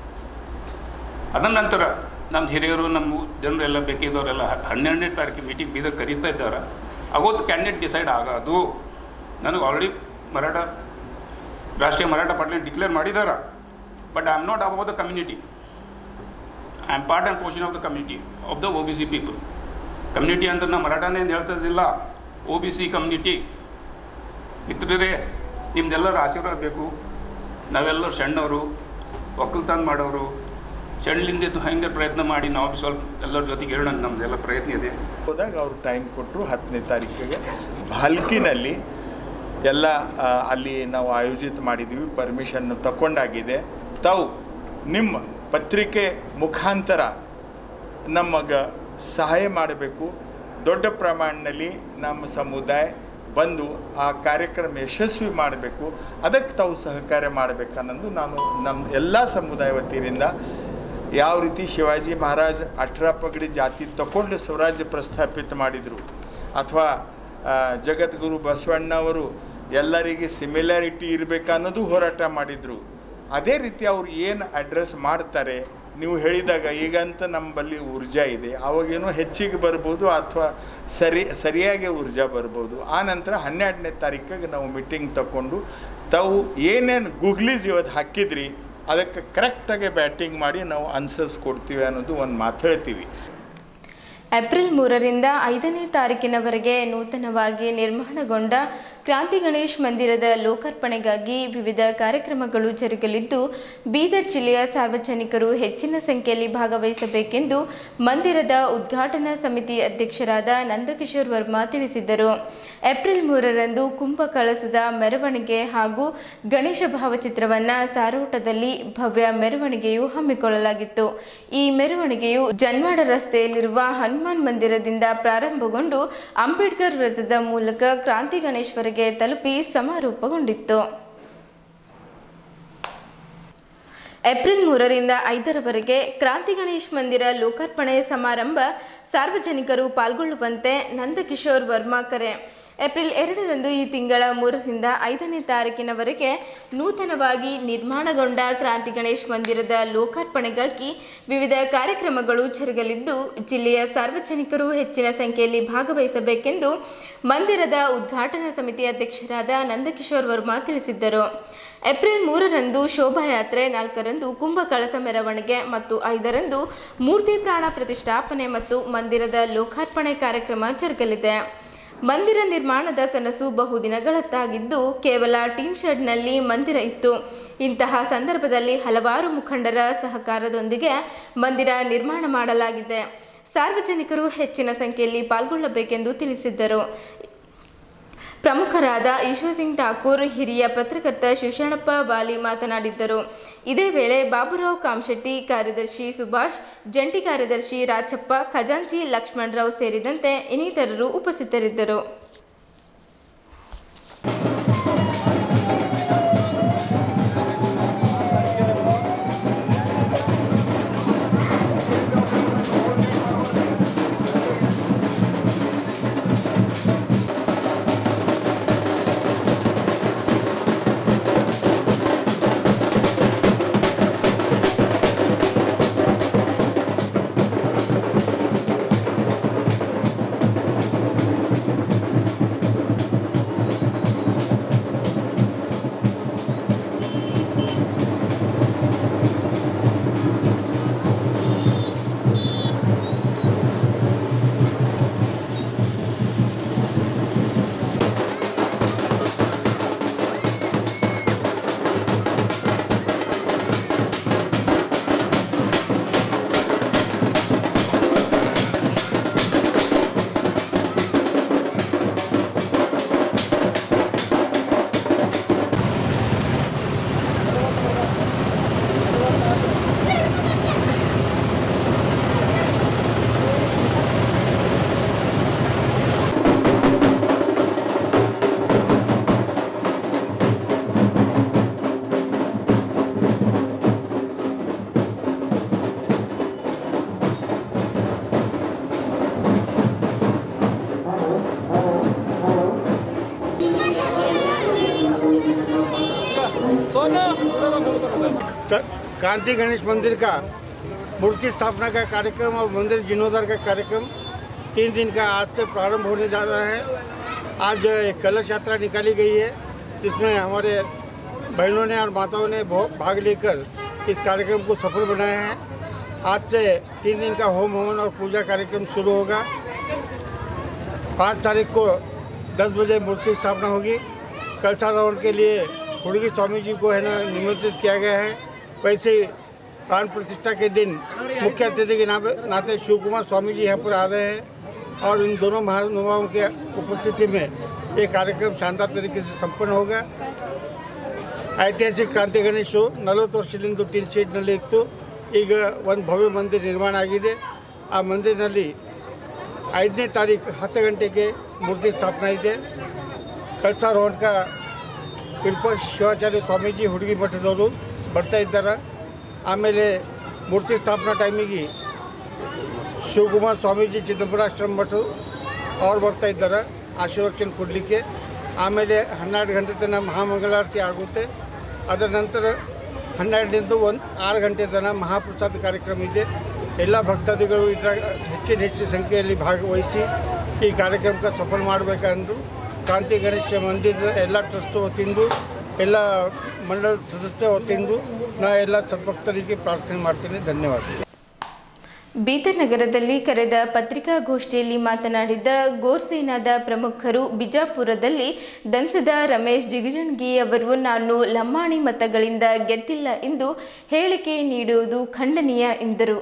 ಅದರ ನಂತರ ನಮ್ಮ ಹಿರಿಯರು ನಮ್ಮ ಜನರು ಎಲ್ಲ ಬೇಕಿದ್ದವರೆಲ್ಲ ಹನ್ನೆರಡನೇ ತಾರೀಕು ಮೀಟಿಂಗ್ ಬೀದರ್ ಕರೀತಾ ಇದ್ದಾರೆ ಅವತ್ತು ಕ್ಯಾಂಡಿಡೇಟ್ ಡಿಸೈಡ್ ಆಗೋದು ನನಗೆ already Maratha Rashtriya Maratha party declare ಮಾಡಿದ್ದಾರೆ but I am not above the community I am part and portion of the community of the O B C people community ಅಂತ ನಾವು ಮರಾಠನೇ ಅಂತ ಹೇಳ್ತದಿಲ್ಲ ಒ ಬಿ ಸಿ ಕಮ್ಯುನಿಟಿ ಮಿತ್ರರೇ ನಿಮ್ದೆಲ್ಲರ ಆಶೀರ್ವಾದ ಬೇಕು ನಾವೆಲ್ಲರೂ ಸಣ್ಣವರು ಒಕ್ಕಲ್ತನ ಮಾಡೋರು ಸಣ್ಣಲಿಂದಿದ್ದು ಹೆಂಗೆ ಪ್ರಯತ್ನ ಮಾಡಿ ನಾವು ಬಿ ಸ್ವಲ್ಪ ಎಲ್ಲರ ಜೊತೆಗೆ ಇರೋಣ ಅಂತ ನಮ್ಮದೆಲ್ಲ ಪ್ರಯತ್ನ ಇದೆ ಹೋದಾಗ ಅವರು ಟೈಮ್ ಕೊಟ್ಟರು ಹತ್ತನೇ ತಾರೀಕಿಗೆ ಭಾಲ್ಕಿನಲ್ಲಿ ಎಲ್ಲ ಆ, ಅಲ್ಲಿ ನಾವು ಆಯೋಜಿತ ಮಾಡಿದ್ದೀವಿ ಪರ್ಮಿಷನ್ ತಗೊಂಡಾಗಿದೆ ತಾವು ನಿಮ್ಮ ಪತ್ರಿಕೆ ಮುಖಾಂತರ ನಮಗೆ ಸಹಾಯ ಮಾಡಬೇಕು ದೊಡ್ಡ ಪ್ರಮಾಣದಲ್ಲಿ ನಮ್ಮ ಸಮುದಾಯ ಬಂದು ಆ ಕಾರ್ಯಕ್ರಮ ಯಶಸ್ವಿ ಮಾಡಬೇಕು ಅದಕ್ಕೆ ತಾವು ಸಹಕಾರ ಮಾಡಬೇಕನ್ನೋದು ನಾನು ನಮ್ಮ ಎಲ್ಲ ಸಮುದಾಯ ವತಿಯಿಂದ ಯಾವ ರೀತಿ ಶಿವಾಜಿ ಮಹಾರಾಜ್ ಅಠರ ಪಗಡಿ ಜಾತಿ ತಗೊಂಡು ಸ್ವರಾಜ್ಯ ಪ್ರಸ್ಥಾಪಿತ ಮಾಡಿದರು ಅಥವಾ ಆ, ಜಗದ್ಗುರು ಬಸವಣ್ಣವರು ಎಲ್ಲರಿಗೆ ಸಿಮಿಲಾರಿಟಿ ಇರಬೇಕನ್ನೋದು ಹೋರಾಟ ಮಾಡಿದರು ಅದೇ ರೀತಿ ಅವ್ರು ಏನು ಅಡ್ರೆಸ್ ಮಾಡ್ತಾರೆ ನೀವು ಹೇಳಿದಾಗ ಈಗಂತ ನಮ್ಮಲ್ಲಿ ಊರ್ಜಾ ಇದೆ ಅವಾಗೇನೋ ಹೆಚ್ಚಿಗೆ ಬರ್ಬೋದು ಅಥವಾ ಸರಿ ಸರಿಯಾಗಿ ಊರ್ಜಾ ಬರ್ಬೋದು ಆ ನಂತರ ಹನ್ನೆರಡನೇ ತಾರೀಕಿಗೆ ನಾವು ಮೀಟಿಂಗ್ ತಗೊಂಡು ತಾವು ಏನೇನು ಗೂಗ್ಲೀಸ್ ಇವತ್ತು ಹಾಕಿದ್ರಿ ಅದಕ್ಕೆ ಕರೆಕ್ಟಾಗಿ ಬ್ಯಾಟಿಂಗ್ ಮಾಡಿ ನಾವು ಆನ್ಸರ್ಸ್ ಕೊಡ್ತೀವಿ ಅನ್ನೋದು ಒಂದು ಮಾತು ಹೇಳ್ತೀವಿ ಏಪ್ರಿಲ್ ಮೂರರಿಂದ ಐದನೇ ತಾರೀಕಿನವರೆಗೆ ನೂತನವಾಗಿ ನಿರ್ಮಾಣಗೊಂಡ ಕ್ರಾಂತಿ ಗಣೇಶ್ ಮಂದಿರದ ಲೋಕಾರ್ಪಣೆಗಾಗಿ ವಿವಿಧ ಕಾರ್ಯಕ್ರಮಗಳು ಜರುಗಲಿದ್ದು ಬೀದರ್ ಜಿಲ್ಲೆಯ ಸಾರ್ವಜನಿಕರು ಹೆಚ್ಚಿನ ಸಂಖ್ಯೆಯಲ್ಲಿ ಭಾಗವಹಿಸಬೇಕೆಂದು ಮಂದಿರದ ಉದ್ಘಾಟನಾ ಸಮಿತಿ ಅಧ್ಯಕ್ಷರಾದ ನಂದಕಿಶೋರ್ ವರ್ಮಾ ತಿಳಿಸಿದ್ದರು ಏಪ್ರಿಲ್ ಮೂರರಂದು ಕುಂಭ ಕಳಸದ ಮೆರವಣಿಗೆ ಹಾಗೂ ಗಣೇಶ ಭಾವಚಿತ್ರವನ್ನ ಸಾರೋಟದಲ್ಲಿ ಭವ್ಯ ಮೆರವಣಿಗೆಯು ಹಮ್ಮಿಕೊಳ್ಳಲಾಗಿತ್ತು ಈ ಮೆರವಣಿಗೆಯು ಜನ್ವಾಡ ರಸ್ತೆಯಲ್ಲಿರುವ ಹನುಮಾನ್ ಮಂದಿರದಿಂದ ಪ್ರಾರಂಭಗೊಂಡು ಅಂಬೇಡ್ಕರ್ ವೃತ್ತದ ಮೂಲಕ ಕ್ರಾಂತಿ ಗಣೇಶ್ವರಿಗೆ ತಲುಪಿ ಸಮಾರೋಪಗೊಂಡಿತ್ತು ಏಪ್ರಿಲ್ ಮೂರರಿಂದ ಐದರವರೆಗೆ ಕ್ರಾಂತಿ ಗಣೇಶ್ ಮಂದಿರ ಲೋಕಾರ್ಪಣೆ ಸಮಾರಂಭ ಸಾರ್ವಜನಿಕರು ಪಾಲ್ಗೊಳ್ಳುವಂತೆ ನಂದಕಿಶೋರ್ ವರ್ಮಾ ಕರೆ ಏಪ್ರಿಲ್ ಎರಡರಂದು ಈ ತಿಂಗಳ ಮೂರರಿಂದ ಐದನೇ ತಾರೀಕಿನವರೆಗೆ ನೂತನವಾಗಿ ನಿರ್ಮಾಣಗೊಂಡ ಕ್ರಾಂತಿ ಗಣೇಶ್ ಮಂದಿರದ ಲೋಕಾರ್ಪಣೆಗಾಗಿ ವಿವಿಧ ಕಾರ್ಯಕ್ರಮಗಳು ಜರುಗಲಿದ್ದು ಜಿಲ್ಲೆಯ ಸಾರ್ವಜನಿಕರು ಹೆಚ್ಚಿನ ಸಂಖ್ಯೆಯಲ್ಲಿ ಭಾಗವಹಿಸಬೇಕೆಂದು ಮಂದಿರದ ಉದ್ಘಾಟನಾ ಸಮಿತಿ ಅಧ್ಯಕ್ಷರಾದ ನಂದಕಿಶೋರ್ ವರ್ಮಾ ತಿಳಿಸಿದ್ದರು ಏಪ್ರಿಲ್ ಮೂರರಂದು ಶೋಭಾಯಾತ್ರೆ ನಾಲ್ಕರಂದು ಕುಂಭ ಕಳಸ ಮೆರವಣಿಗೆ ಮತ್ತು ಐದರಂದು ಮೂರ್ತಿ ಪ್ರಾಣ ಪ್ರತಿಷ್ಠಾಪನೆ ಮತ್ತು ಮಂದಿರದ ಲೋಕಾರ್ಪಣೆ ಕಾರ್ಯಕ್ರಮ ಜರುಗಲಿದೆ ಮಂದಿರ ನಿರ್ಮಾಣದ ಕನಸು ಬಹುದಿನಗಳದ್ದಾಗಿದ್ದು ಕೇವಲ ಟೀನ್ ಶೆಡ್ನಲ್ಲಿ ಮಂದಿರ ಇತ್ತು ಇಂತಹ ಸಂದರ್ಭದಲ್ಲಿ ಹಲವಾರು ಮುಖಂಡರ ಸಹಕಾರದೊಂದಿಗೆ ಮಂದಿರ ನಿರ್ಮಾಣ ಮಾಡಲಾಗಿದೆ ಸಾರ್ವಜನಿಕರು ಹೆಚ್ಚಿನ ಸಂಖ್ಯೆಯಲ್ಲಿ ಪಾಲ್ಗೊಳ್ಳಬೇಕೆಂದು ತಿಳಿಸಿದ್ದರು ಪ್ರಮುಖರಾದ ಈಶ್ವರ್ ಸಿಂಗ್ ಠಾಕೂರ್ ಹಿರಿಯ ಪತ್ರಕರ್ತ ಶಿವಶರಣಪ್ಪ ಬಾಲಿ ಮಾತನಾಡಿದ್ದರು ಇದೇ ವೇಳೆ ಬಾಬುರಾವ್ ಕಾಮಶೆಟ್ಟಿ ಕಾರ್ಯದರ್ಶಿ ಸುಭಾಷ್ ಜಂಟಿ ಕಾರ್ಯದರ್ಶಿ ರಾಚಪ್ಪ ಖಜಾಂಚಿ ಲಕ್ಷ್ಮಣರಾವ್ ಸೇರಿದಂತೆ ಇನ್ನಿತರರು ಉಪಸ್ಥಿತರಿದ್ದರು क- क्रांति गणेश मंदिर का मूर्ति स्थापना का कार्यक्रम और मंदिर जीर्णोद्धार का कार्यक्रम तीन दिन का आज से प्रारंभ होने जा रहा है आज एक कलश यात्रा निकाली गई है जिसमें हमारे बहनों ने और माताओं ने बहुत भाग लेकर इस कार्यक्रम को सफल बनाया है आज से तीन दिन का होम हवन और पूजा कार्यक्रम शुरू होगा पाँच तारीख को दस बजे मूर्ति स्थापना होगी कलसा रावण के लिए हुड़गी स्वामी जी को है ना निमंत्रित किया गया है वैसे ही प्राण प्रतिष्ठा के दिन मुख्य अतिथि के नाम नाते शिव कुमार स्वामी जी यहाँ पर आ रहे हैं और इन दोनों महानुभावों के उपस्थिति में ये कार्यक्रम शानदार तरीके से संपन्न होगा ಐತಿಹಾಸಿಕ ಕ್ರಾಂತಿ ಗಣೇಶು ನಲವತ್ತು ವರ್ಷದಿಂದ ಟಿನ್ ಶೀಟ್ನಲ್ಲಿ ಇತ್ತು ಈಗ ಒಂದು ಭವ್ಯ ಮಂದಿರ ನಿರ್ಮಾಣ ಆಗಿದೆ ಆ ಮಂದಿರದಲ್ಲಿ ಐದನೇ ತಾರೀಕು ಹತ್ತು ಗಂಟೆಗೆ ಮೂರ್ತಿ ಸ್ಥಾಪನಾ ಇದೆ ಕಳ್ಸಾರೋಹಣಕ ವಿರೂಪಾಕ್ಷ ಶಿವಾಚಾರ್ಯ ಸ್ವಾಮೀಜಿ ಹುಡುಗಿ ಮಠದವರು ಬರ್ತಾ ಇದ್ದಾರೆ ಆಮೇಲೆ ಮೂರ್ತಿ ಸ್ಥಾಪನಾ ಟೈಮಿಗೆ ಶಿವಕುಮಾರ್ ಸ್ವಾಮೀಜಿ ಚಿದಂಬರಾಶ್ರಮ ಮಠ ಅವ್ರು ಬರ್ತಾ ಇದ್ದಾರೆ ಆಶೀರ್ವಚನ ಕೊಡಲಿಕ್ಕೆ ಆಮೇಲೆ ಹನ್ನೆರಡು ಗಂಟೆ ತನಕ ಮಹಾಮಂಗಳಾರತಿ ಆಗುತ್ತೆ ಅದರ ನಂತರ ಹನ್ನೆರಡರಿಂದ ಒಂದು ಆರು ಗಂಟೆ ತನಕ ಮಹಾಪ್ರಸಾದ ಕಾರ್ಯಕ್ರಮ ಇದೆ ಎಲ್ಲ ಭಕ್ತಾದಿಗಳು ಇದರ ಹೆಚ್ಚಿನ ಹೆಚ್ಚು ಸಂಖ್ಯೆಯಲ್ಲಿ ಭಾಗವಹಿಸಿ ಈ ಕಾರ್ಯಕ್ರಮಕ್ಕೆ ಸಫಲ ಮಾಡಬೇಕೆಂದು ಕ್ರಾಂತಿ ಗಣೇಶ ಮಂದಿರದ ಎಲ್ಲ ಟ್ರಸ್ಟ್ ವತಿಯಿಂದ ಎಲ್ಲ ಮಂಡಳದ ಸದಸ್ಯ ವತಿಯಿಂದ ನಾ ಎಲ್ಲ ಸದ್ಭಕ್ತರಿಗೆ ಪ್ರಾರ್ಥನೆ ಮಾಡ್ತೀನಿ ಧನ್ಯವಾದ ಬೀದರ್ ನಗರದಲ್ಲಿ ಕರೆದ ಪತ್ರಿಕಾಗೋಷ್ಠಿಯಲ್ಲಿ ಮಾತನಾಡಿದ ಗೋರ್ಸೇನಾದ ಪ್ರಮುಖರು ಬಿಜಾಪುರದಲ್ಲಿ ದಂಸದ ರಮೇಶ್ ಜಿಗಜಣಗಿ ಅವರು ನಾನು ಲಂಬಾಣಿ ಮತಗಳಿಂದ ಗೆದ್ದಿಲ್ಲ ಎಂದು ಹೇಳಿಕೆ ನೀಡುವುದು ಖಂಡನೀಯ ಎಂದರು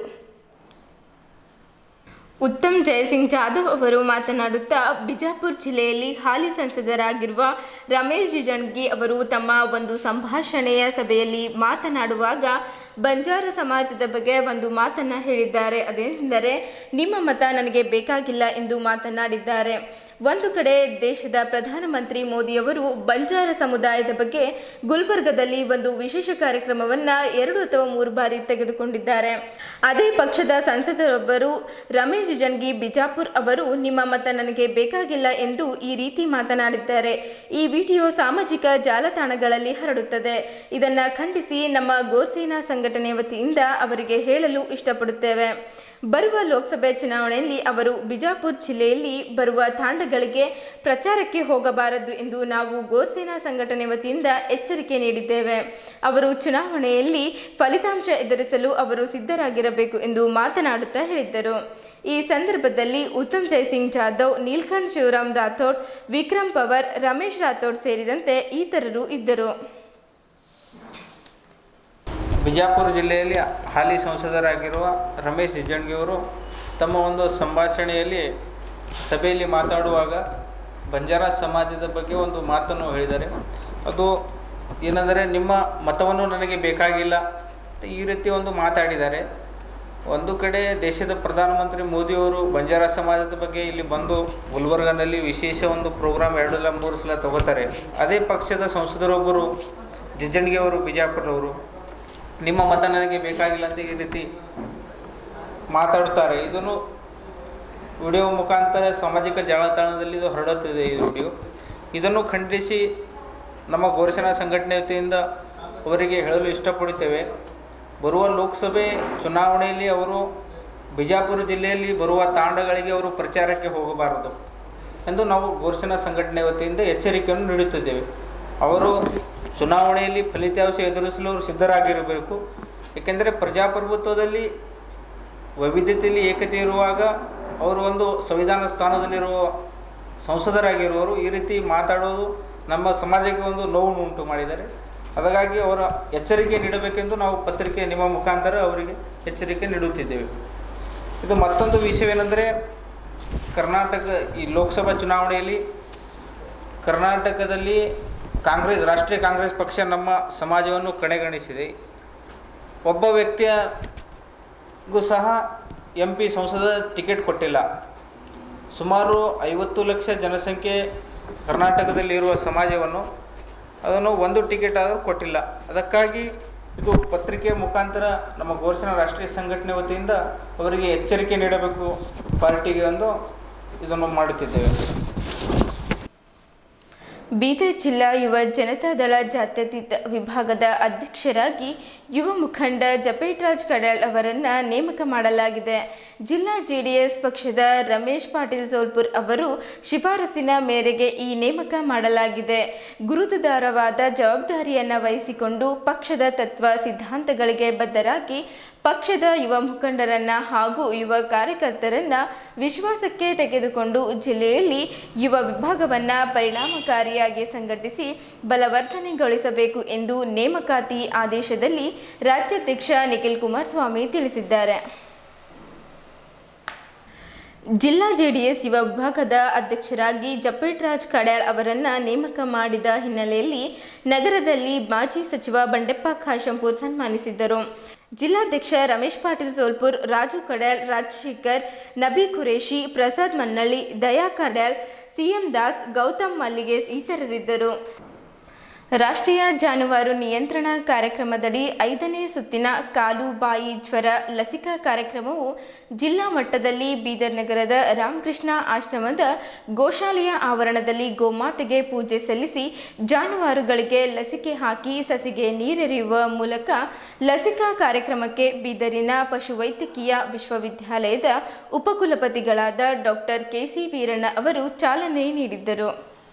ಉತ್ತಮ್ ಜಯಸಿಂಗ್ ಜಾಧವ್ ಅವರು ಮಾತನಾಡುತ್ತಾ ಬಿಜಾಪುರ ಜಿಲ್ಲೆಯಲ್ಲಿ ಹಾಲಿ ಸಂಸದರಾಗಿರುವ ರಮೇಶ್ ಜಿಜಣ್ಗಿ ಅವರು ತಮ್ಮ ಒಂದು ಸಂಭಾಷಣೆಯ ಸಭೆಯಲ್ಲಿ ಮಾತನಾಡುವಾಗ ಬಂಜಾರ ಸಮಾಜದ ಬಗ್ಗೆ ಒಂದು ಮಾತನ್ನ ಹೇಳಿದ್ದಾರೆ ಅದೇನೆಂದರೆ ನಿಮ್ಮ ಮತ ನನಗೆ ಬೇಕಾಗಿಲ್ಲ ಎಂದು ಮಾತನಾಡಿದ್ದಾರೆ ಒಂದು ಕಡೆ ದೇಶದ ಪ್ರಧಾನಮಂತ್ರಿ ಮೋದಿಯವರು ಬಂಜಾರ ಸಮುದಾಯದ ಬಗ್ಗೆ ಗುಲ್ಬರ್ಗದಲ್ಲಿ ಒಂದು ವಿಶೇಷ ಕಾರ್ಯಕ್ರಮವನ್ನ ಎರಡು ಅಥವಾ ಮೂರು ಬಾರಿ ತೆಗೆದುಕೊಂಡಿದ್ದಾರೆ ಅದೇ ಪಕ್ಷದ ಸಂಸದರೊಬ್ಬರು ರಮೇಶ್ ಜಿಜಣ್ಗಿ ಬಿಜಾಪುರ್ ಅವರು ನಿಮ್ಮ ಮತ ನನಗೆ ಬೇಕಾಗಿಲ್ಲ ಎಂದು ಈ ರೀತಿ ಮಾತನಾಡಿದ್ದಾರೆ ಈ ವಿಡಿಯೋ ಸಾಮಾಜಿಕ ಜಾಲತಾಣಗಳಲ್ಲಿ ಹರಡುತ್ತದೆ ಇದನ್ನ ಖಂಡಿಸಿ ನಮ್ಮ ಗೋರ್ಸೇನಾ ಸಂಘಟನೆ ವತಿಯಿಂದ ಅವರಿಗೆ ಹೇಳಲು ಇಷ್ಟಪಡುತ್ತೇವೆ ಬರುವ ಲೋಕಸಭೆ ಚುನಾವಣೆಯಲ್ಲಿ ಅವರು ಬಿಜಾಪುರ ಜಿಲ್ಲೆಯಲ್ಲಿ ಬರುವ ತಾಂಡಗಳಿಗೆ ಪ್ರಚಾರಕ್ಕೆ ಹೋಗಬಾರದು ಎಂದು ನಾವು ಗೋರ್ಸೇನಾ ಸಂಘಟನೆ ವತಿಯಿಂದ ಎಚ್ಚರಿಕೆ ನೀಡಿದ್ದೇವೆ ಅವರು ಚುನಾವಣೆಯಲ್ಲಿ ಫಲಿತಾಂಶ ಎದುರಿಸಲು ಅವರು ಸಿದ್ಧರಾಗಿರಬೇಕು ಎಂದು ಮಾತನಾಡುತ್ತಾ ಹೇಳಿದ್ದರು ಈ ಸಂದರ್ಭದಲ್ಲಿ ಉತ್ತಮ್ ಜಯಸಿಂಗ್ ಜಾಧವ್ ನೀಲ್ಕಂಠ್ ಶಿವರಾಮ್ ರಾಥೋಡ್ ವಿಕ್ರಮ್ ಪವರ್ ರಮೇಶ್ ರಾಥೋಡ್ ಸೇರಿದಂತೆ ಇತರರು ಇದ್ದರು ಬಿಜಾಪುರ ಜಿಲ್ಲೆಯಲ್ಲಿ ಹಾಲಿ ಸಂಸದರಾಗಿರುವ ರಮೇಶ್ ಜಿಜಣ್ಗಿಯವರು ತಮ್ಮ ಒಂದು ಸಂಭಾಷಣೆಯಲ್ಲಿ ಸಭೆಯಲ್ಲಿ ಮಾತಾಡುವಾಗ ಬಂಜಾರ ಸಮಾಜದ ಬಗ್ಗೆ ಒಂದು ಮಾತನ್ನು ಹೇಳಿದ್ದಾರೆ ಅದು ಏನೆಂದರೆ ನಿಮ್ಮ ಮತವನ್ನು ನನಗೆ ಬೇಕಾಗಿಲ್ಲ ಅಂತ ಈ ರೀತಿ ಒಂದು ಮಾತಾಡಿದ್ದಾರೆ ಒಂದು ಕಡೆ ದೇಶದ ಪ್ರಧಾನಮಂತ್ರಿ ಮೋದಿಯವರು ಬಂಜಾರ ಸಮಾಜದ ಬಗ್ಗೆ ಇಲ್ಲಿ ಬಂದು ಗುಲ್ಬರ್ಗನಲ್ಲಿ ವಿಶೇಷ ಒಂದು ಪ್ರೋಗ್ರಾಮ್ ಎರಡು ಸಲ ಮೂರು ಸಲ ತಗೋತಾರೆ ಅದೇ ಪಕ್ಷದ ಸಂಸದರೊಬ್ಬರು ಜಿಜಣ್ಗಿಯವರು ಬಿಜಾಪುರದವರು ನಿಮ್ಮ ಮತ ನನಗೆ ಬೇಕಾಗಿಲ್ಲ ಅಂತ ಈ ರೀತಿ ಮಾತಾಡುತ್ತಾರೆ ಇದನ್ನು ವಿಡಿಯೋ ಮುಖಾಂತರ ಸಾಮಾಜಿಕ ಜಾಲತಾಣದಲ್ಲಿ ಇದು ಹರಡುತ್ತಿದೆ ಈ ವಿಡಿಯೋ ಇದನ್ನು ಖಂಡಿಸಿ ನಮ್ಮ ಗೋರಸೇನಾ ಸಂಘಟನೆ ವತಿಯಿಂದ ಅವರಿಗೆ ಹೇಳಲು ಇಷ್ಟಪಡುತ್ತೇವೆ ಬರುವ ಲೋಕಸಭೆ ಚುನಾವಣೆಯಲ್ಲಿ ಅವರು ಬಿಜಾಪುರ ಜಿಲ್ಲೆಯಲ್ಲಿ ಬರುವ ತಾಂಡಗಳಿಗೆ ಅವರು ಪ್ರಚಾರಕ್ಕೆ ಹೋಗಬಾರದು ಎಂದು ನಾವು ಗೋರಸೇನಾ ಸಂಘಟನೆ ವತಿಯಿಂದ ಎಚ್ಚರಿಕೆಯನ್ನು ನೀಡುತ್ತಿದ್ದೇವೆ ಅವರು ಚುನಾವಣೆಯಲ್ಲಿ ಫಲಿತಾಂಶ ಎದುರಿಸಲು ಅವರು ಸಿದ್ಧರಾಗಿರಬೇಕು ಏಕೆಂದರೆ ಪ್ರಜಾಪ್ರಭುತ್ವದಲ್ಲಿ ವೈವಿಧ್ಯತೆಯಲ್ಲಿ ಏಕತೆ ಇರುವಾಗ ಅವರು ಒಂದು ಸಂವಿಧಾನ ಸ್ಥಾನದಲ್ಲಿರುವ ಸಂಸದರಾಗಿರುವವರು ಈ ರೀತಿ ಮಾತಾಡೋದು ನಮ್ಮ ಸಮಾಜಕ್ಕೆ ಒಂದು ನೋವು ಉಂಟು ಮಾಡಿದ್ದಾರೆ ಅದಕ್ಕಾಗಿ ಅವರ ಎಚ್ಚರಿಕೆ ನೀಡಬೇಕೆಂದು ನಾವು ಪತ್ರಿಕೆ ನಿಮ್ಮ ಮುಖಾಂತರ ಅವರಿಗೆ ಎಚ್ಚರಿಕೆ ನೀಡುತ್ತಿದ್ದೇವೆ ಇದು ಮತ್ತೊಂದು ವಿಷಯವೇನೆಂದರೆ ಕರ್ನಾಟಕ ಈ ಲೋಕಸಭಾ ಚುನಾವಣೆಯಲ್ಲಿ ಕರ್ನಾಟಕದಲ್ಲಿ ಕಾಂಗ್ರೆಸ್ ರಾಷ್ಟ್ರೀಯ ಕಾಂಗ್ರೆಸ್ ಪಕ್ಷ ನಮ್ಮ ಸಮಾಜವನ್ನು ಕಡೆಗಣಿಸಿದೆ ಒಬ್ಬ ವ್ಯಕ್ತಿಯಗೂ ಸಹ ಎಂ ಪಿ ಸಂಸದ ಟಿಕೆಟ್ ಕೊಟ್ಟಿಲ್ಲ ಸುಮಾರು ಐವತ್ತು ಲಕ್ಷ ಜನಸಂಖ್ಯೆ ಕರ್ನಾಟಕದಲ್ಲಿರುವ ಸಮಾಜವನ್ನು ಅದನ್ನು ಒಂದು ಟಿಕೆಟ್ ಆದರೂ ಕೊಟ್ಟಿಲ್ಲ ಅದಕ್ಕಾಗಿ ಇದು ಪತ್ರಿಕೆಯ ಮುಖಾಂತರ ನಮ್ಮ ಗೋರ್ಸನ ರಾಷ್ಟ್ರೀಯ ಸಂಘಟನೆ ವತಿಯಿಂದ ಅವರಿಗೆ ಎಚ್ಚರಿಕೆ ನೀಡಬೇಕು ಪಾರ್ಟಿಗೆ ಒಂದು ಇದನ್ನು ಮಾಡುತ್ತಿದ್ದೇವೆ ಬೀದರ್ ಜಿಲ್ಲಾ ಯುವ ಜನತಾದಳ ಜಾತ್ಯತೀತ ವಿಭಾಗದ ಅಧ್ಯಕ್ಷರಾಗಿ ಯುವ ಮುಖಂಡ ಜಪೇಟ್ರಾಜ್ ಕಡಾಳ್ ಅವರನ್ನ ನೇಮಕ ಮಾಡಲಾಗಿದೆ ಜಿಲ್ಲಾ ಜೆಡಿಎಸ್ ಪಕ್ಷದ ರಮೇಶ್ ಪಾಟೀಲ್ ಸೋಲ್ಪುರ್ ಅವರು ಶಿಫಾರಸಿನ ಮೇರೆಗೆ ಈ ನೇಮಕ ಮಾಡಲಾಗಿದೆ ಗುರುತುದಾರವಾದ ಜವಾಬ್ದಾರಿಯನ್ನು ವಹಿಸಿಕೊಂಡು ಪಕ್ಷದ ತತ್ವ ಸಿದ್ಧಾಂತಗಳಿಗೆ ಬದ್ಧರಾಗಿ ಪಕ್ಷದ ಯುವ ಮುಖಂಡರನ್ನ ಹಾಗೂ ಯುವ ಕಾರ್ಯಕರ್ತರನ್ನ ವಿಶ್ವಾಸಕ್ಕೆ ತೆಗೆದುಕೊಂಡು ಜಿಲ್ಲೆಯಲ್ಲಿ ಯುವ ವಿಭಾಗವನ್ನ ಪರಿಣಾಮಕಾರಿಯಾಗಿ ಸಂಘಟಿಸಿ ಬಲವರ್ಧನೆಗೊಳಿಸಬೇಕು ಎಂದು ನೇಮಕಾತಿ ಆದೇಶದಲ್ಲಿ ರಾಜ್ಯಾಧ್ಯಕ್ಷ ನಿಖಿಲ್ ಕುಮಾರಸ್ವಾಮಿ ತಿಳಿಸಿದ್ದಾರೆ ಜಿಲ್ಲಾ ಜೆಡಿಎಸ್ ಯುವ ವಿಭಾಗದ ಅಧ್ಯಕ್ಷರಾಗಿ ಜಪೇಟ್ರಾಜ್ ಕಡ್ಯಾಳ್ ಅವರನ್ನ ನೇಮಕ ಮಾಡಿದ ಹಿನ್ನೆಲೆಯಲ್ಲಿ ನಗರದಲ್ಲಿ ಮಾಜಿ ಸಚಿವ ಬಂಡೆಪ್ಪ ಖಾಶಂಪುರ್ ಸನ್ಮಾನಿಸಿದ್ದರು ಜಿಲ್ಲಾಧ್ಯಕ್ಷ ರಮೇಶ್ ಪಾಟೀಲ್ ಸೋಲ್ಪುರ್ ರಾಜು ಕಡ್ಯಾಳ್ ರಾಜಶೇಖರ್ ನಬಿ ಖುರೇಶಿ ಪ್ರಸಾದ್ ಮನ್ನಳ್ಳಿ ದಯಾ ಕಡ್ಯಾಳ್ ಸಿಎಂ ದಾಸ್ ಗೌತಮ್ ಮಲ್ಲಿಗೇಸ್ ಇತರರಿದ್ದರು ರಾಷ್ಟ್ರೀಯ ಜಾನುವಾರು ನಿಯಂತ್ರಣ ಕಾರ್ಯಕ್ರಮದಡಿ ಐದನೇ ಸುತ್ತಿನ ಕಾಲು ಬಾಯಿ ಜ್ವರ ಲಸಿಕಾ ಕಾರ್ಯಕ್ರಮವು ಜಿಲ್ಲಾ ಮಟ್ಟದಲ್ಲಿ ಬೀದರ್ ನಗರದ ರಾಮಕೃಷ್ಣ ಆಶ್ರಮದ ಗೋಶಾಲೆಯ ಆವರಣದಲ್ಲಿ ಗೋಮಾತೆಗೆ ಪೂಜೆ ಸಲ್ಲಿಸಿ ಜಾನುವಾರುಗಳಿಗೆ ಲಸಿಕೆ ಹಾಕಿ ಸಸಿಗೆ ನೀರೆರೆಯುವ ಮೂಲಕ ಲಸಿಕಾ ಕಾರ್ಯಕ್ರಮಕ್ಕೆ ಬೀದರಿನ ಪಶುವೈದ್ಯಕೀಯ ವಿಶ್ವವಿದ್ಯಾಲಯದ ಉಪಕುಲಪತಿಗಳಾದ ಡಾಕ್ಟರ್ ಕೆಸಿ ವೀರಣ್ಣ ಅವರು ಚಾಲನೆ ನೀಡಿದ್ದರು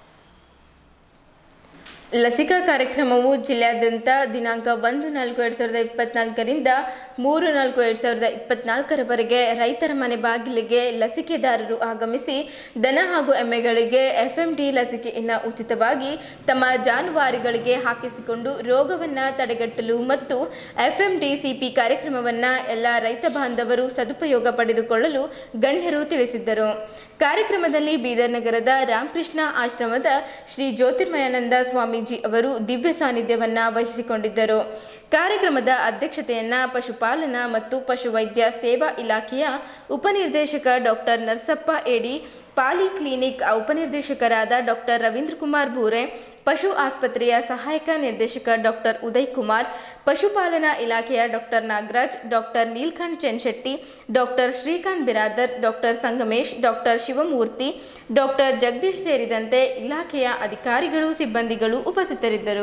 ಲಸಿಕಾ ಕಾರ್ಯಕ್ರಮವು ಜಿಲ್ಲೆಯಾದ್ಯಂತ ದಿನಾಂಕ ಒಂದು ನಾಲ್ಕು ಎರಡು ಸಾವಿರದ ಇಪ್ಪತ್ನಾಲ್ಕರಿಂದ ಮೂರು ನಾಲ್ಕು ಎರಡು ಸಾವಿರದ ಇಪ್ಪತ್ನಾಲ್ಕರವರೆಗೆ ರೈತರ ಮನೆ ಬಾಗಿಲಿಗೆ ಲಸಿಕೆದಾರರು ಆಗಮಿಸಿ ದನ ಹಾಗೂ ಎಮ್ಮೆಗಳಿಗೆ ಎಫ್ ಎಂ ಡಿ ಲಸಿಕೆಯನ್ನು ಉಚಿತವಾಗಿ ತಮ್ಮ ಜಾನುವಾರುಗಳಿಗೆ ಹಾಕಿಸಿಕೊಂಡು ರೋಗವನ್ನು ತಡೆಗಟ್ಟಲು ಮತ್ತು F M D C P ಕಾರ್ಯಕ್ರಮವನ್ನು ಎಲ್ಲ ರೈತ ಬಾಂಧವರು ಸದುಪಯೋಗ ಪಡೆದುಕೊಳ್ಳಲು ಗಣ್ಯರು ತಿಳಿಸಿದ್ದರು ಕಾರ್ಯಕ್ರಮದಲ್ಲಿ ಬೀದರ್ ನಗರದ ರಾಮಕೃಷ್ಣ ಆಶ್ರಮದ ಶ್ರೀ ಜ್ಯೋತಿರ್ಮಯಾನಂದ ಸ್ವಾಮೀಜಿ ಅವರು ದಿವ್ಯ ಸಾನ್ನಿಧ್ಯವನ್ನ ವಹಿಸಿಕೊಂಡಿದ್ದರು ಕಾರ್ಯಕ್ರಮದ ಅಧ್ಯಕ್ಷತೆಯನ್ನ ಪಶುಪಾಲನಾ ಮತ್ತು ಪಶುವೈದ್ಯ ಸೇವಾ ಇಲಾಖೆಯ ಉಪನಿರ್ದೇಶಕ doctor Narasappa AD poly clinic ಉಪನಿರ್ದೇಶಕರಾದ ಡಾಕ್ಟರ್ ರವೀಂದ್ರ ಕುಮಾರ್ ಭೂರೆ ಪಶು ಆಸ್ಪತ್ರೆಯ ಸಹಾಯಕ ನಿರ್ದೇಶಕ ಡಾಕ್ಟರ್ ಉದಯ್ ಕುಮಾರ್ ಪಶುಪಾಲನಾ ಇಲಾಖೆಯ doctor Nagaraj doctor Neelkanth Chenshetti doctor Srikanth Biradar doctor Sangamesh doctor Shivamurthy doctor Jagadish ಸೇರಿದಂತೆ ಇಲಾಖೆಯ ಅಧಿಕಾರಿಗಳು ಸಿಬ್ಬಂದಿಗಳು ಉಪಸ್ಥಿತರಿದ್ದರು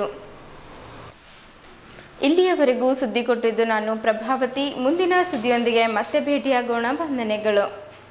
ಇಲ್ಲಿಯವರೆಗೂ ಸುದ್ದಿ ಕೊಟ್ಟಿದ್ದು ನಾನು ಪ್ರಭಾವತಿ ಮುಂದಿನ ಸುದ್ದಿಯೊಂದಿಗೆ ಮತ್ತೆ ಭೇಟಿಯಾಗೋಣ ವಂದನೆಗಳು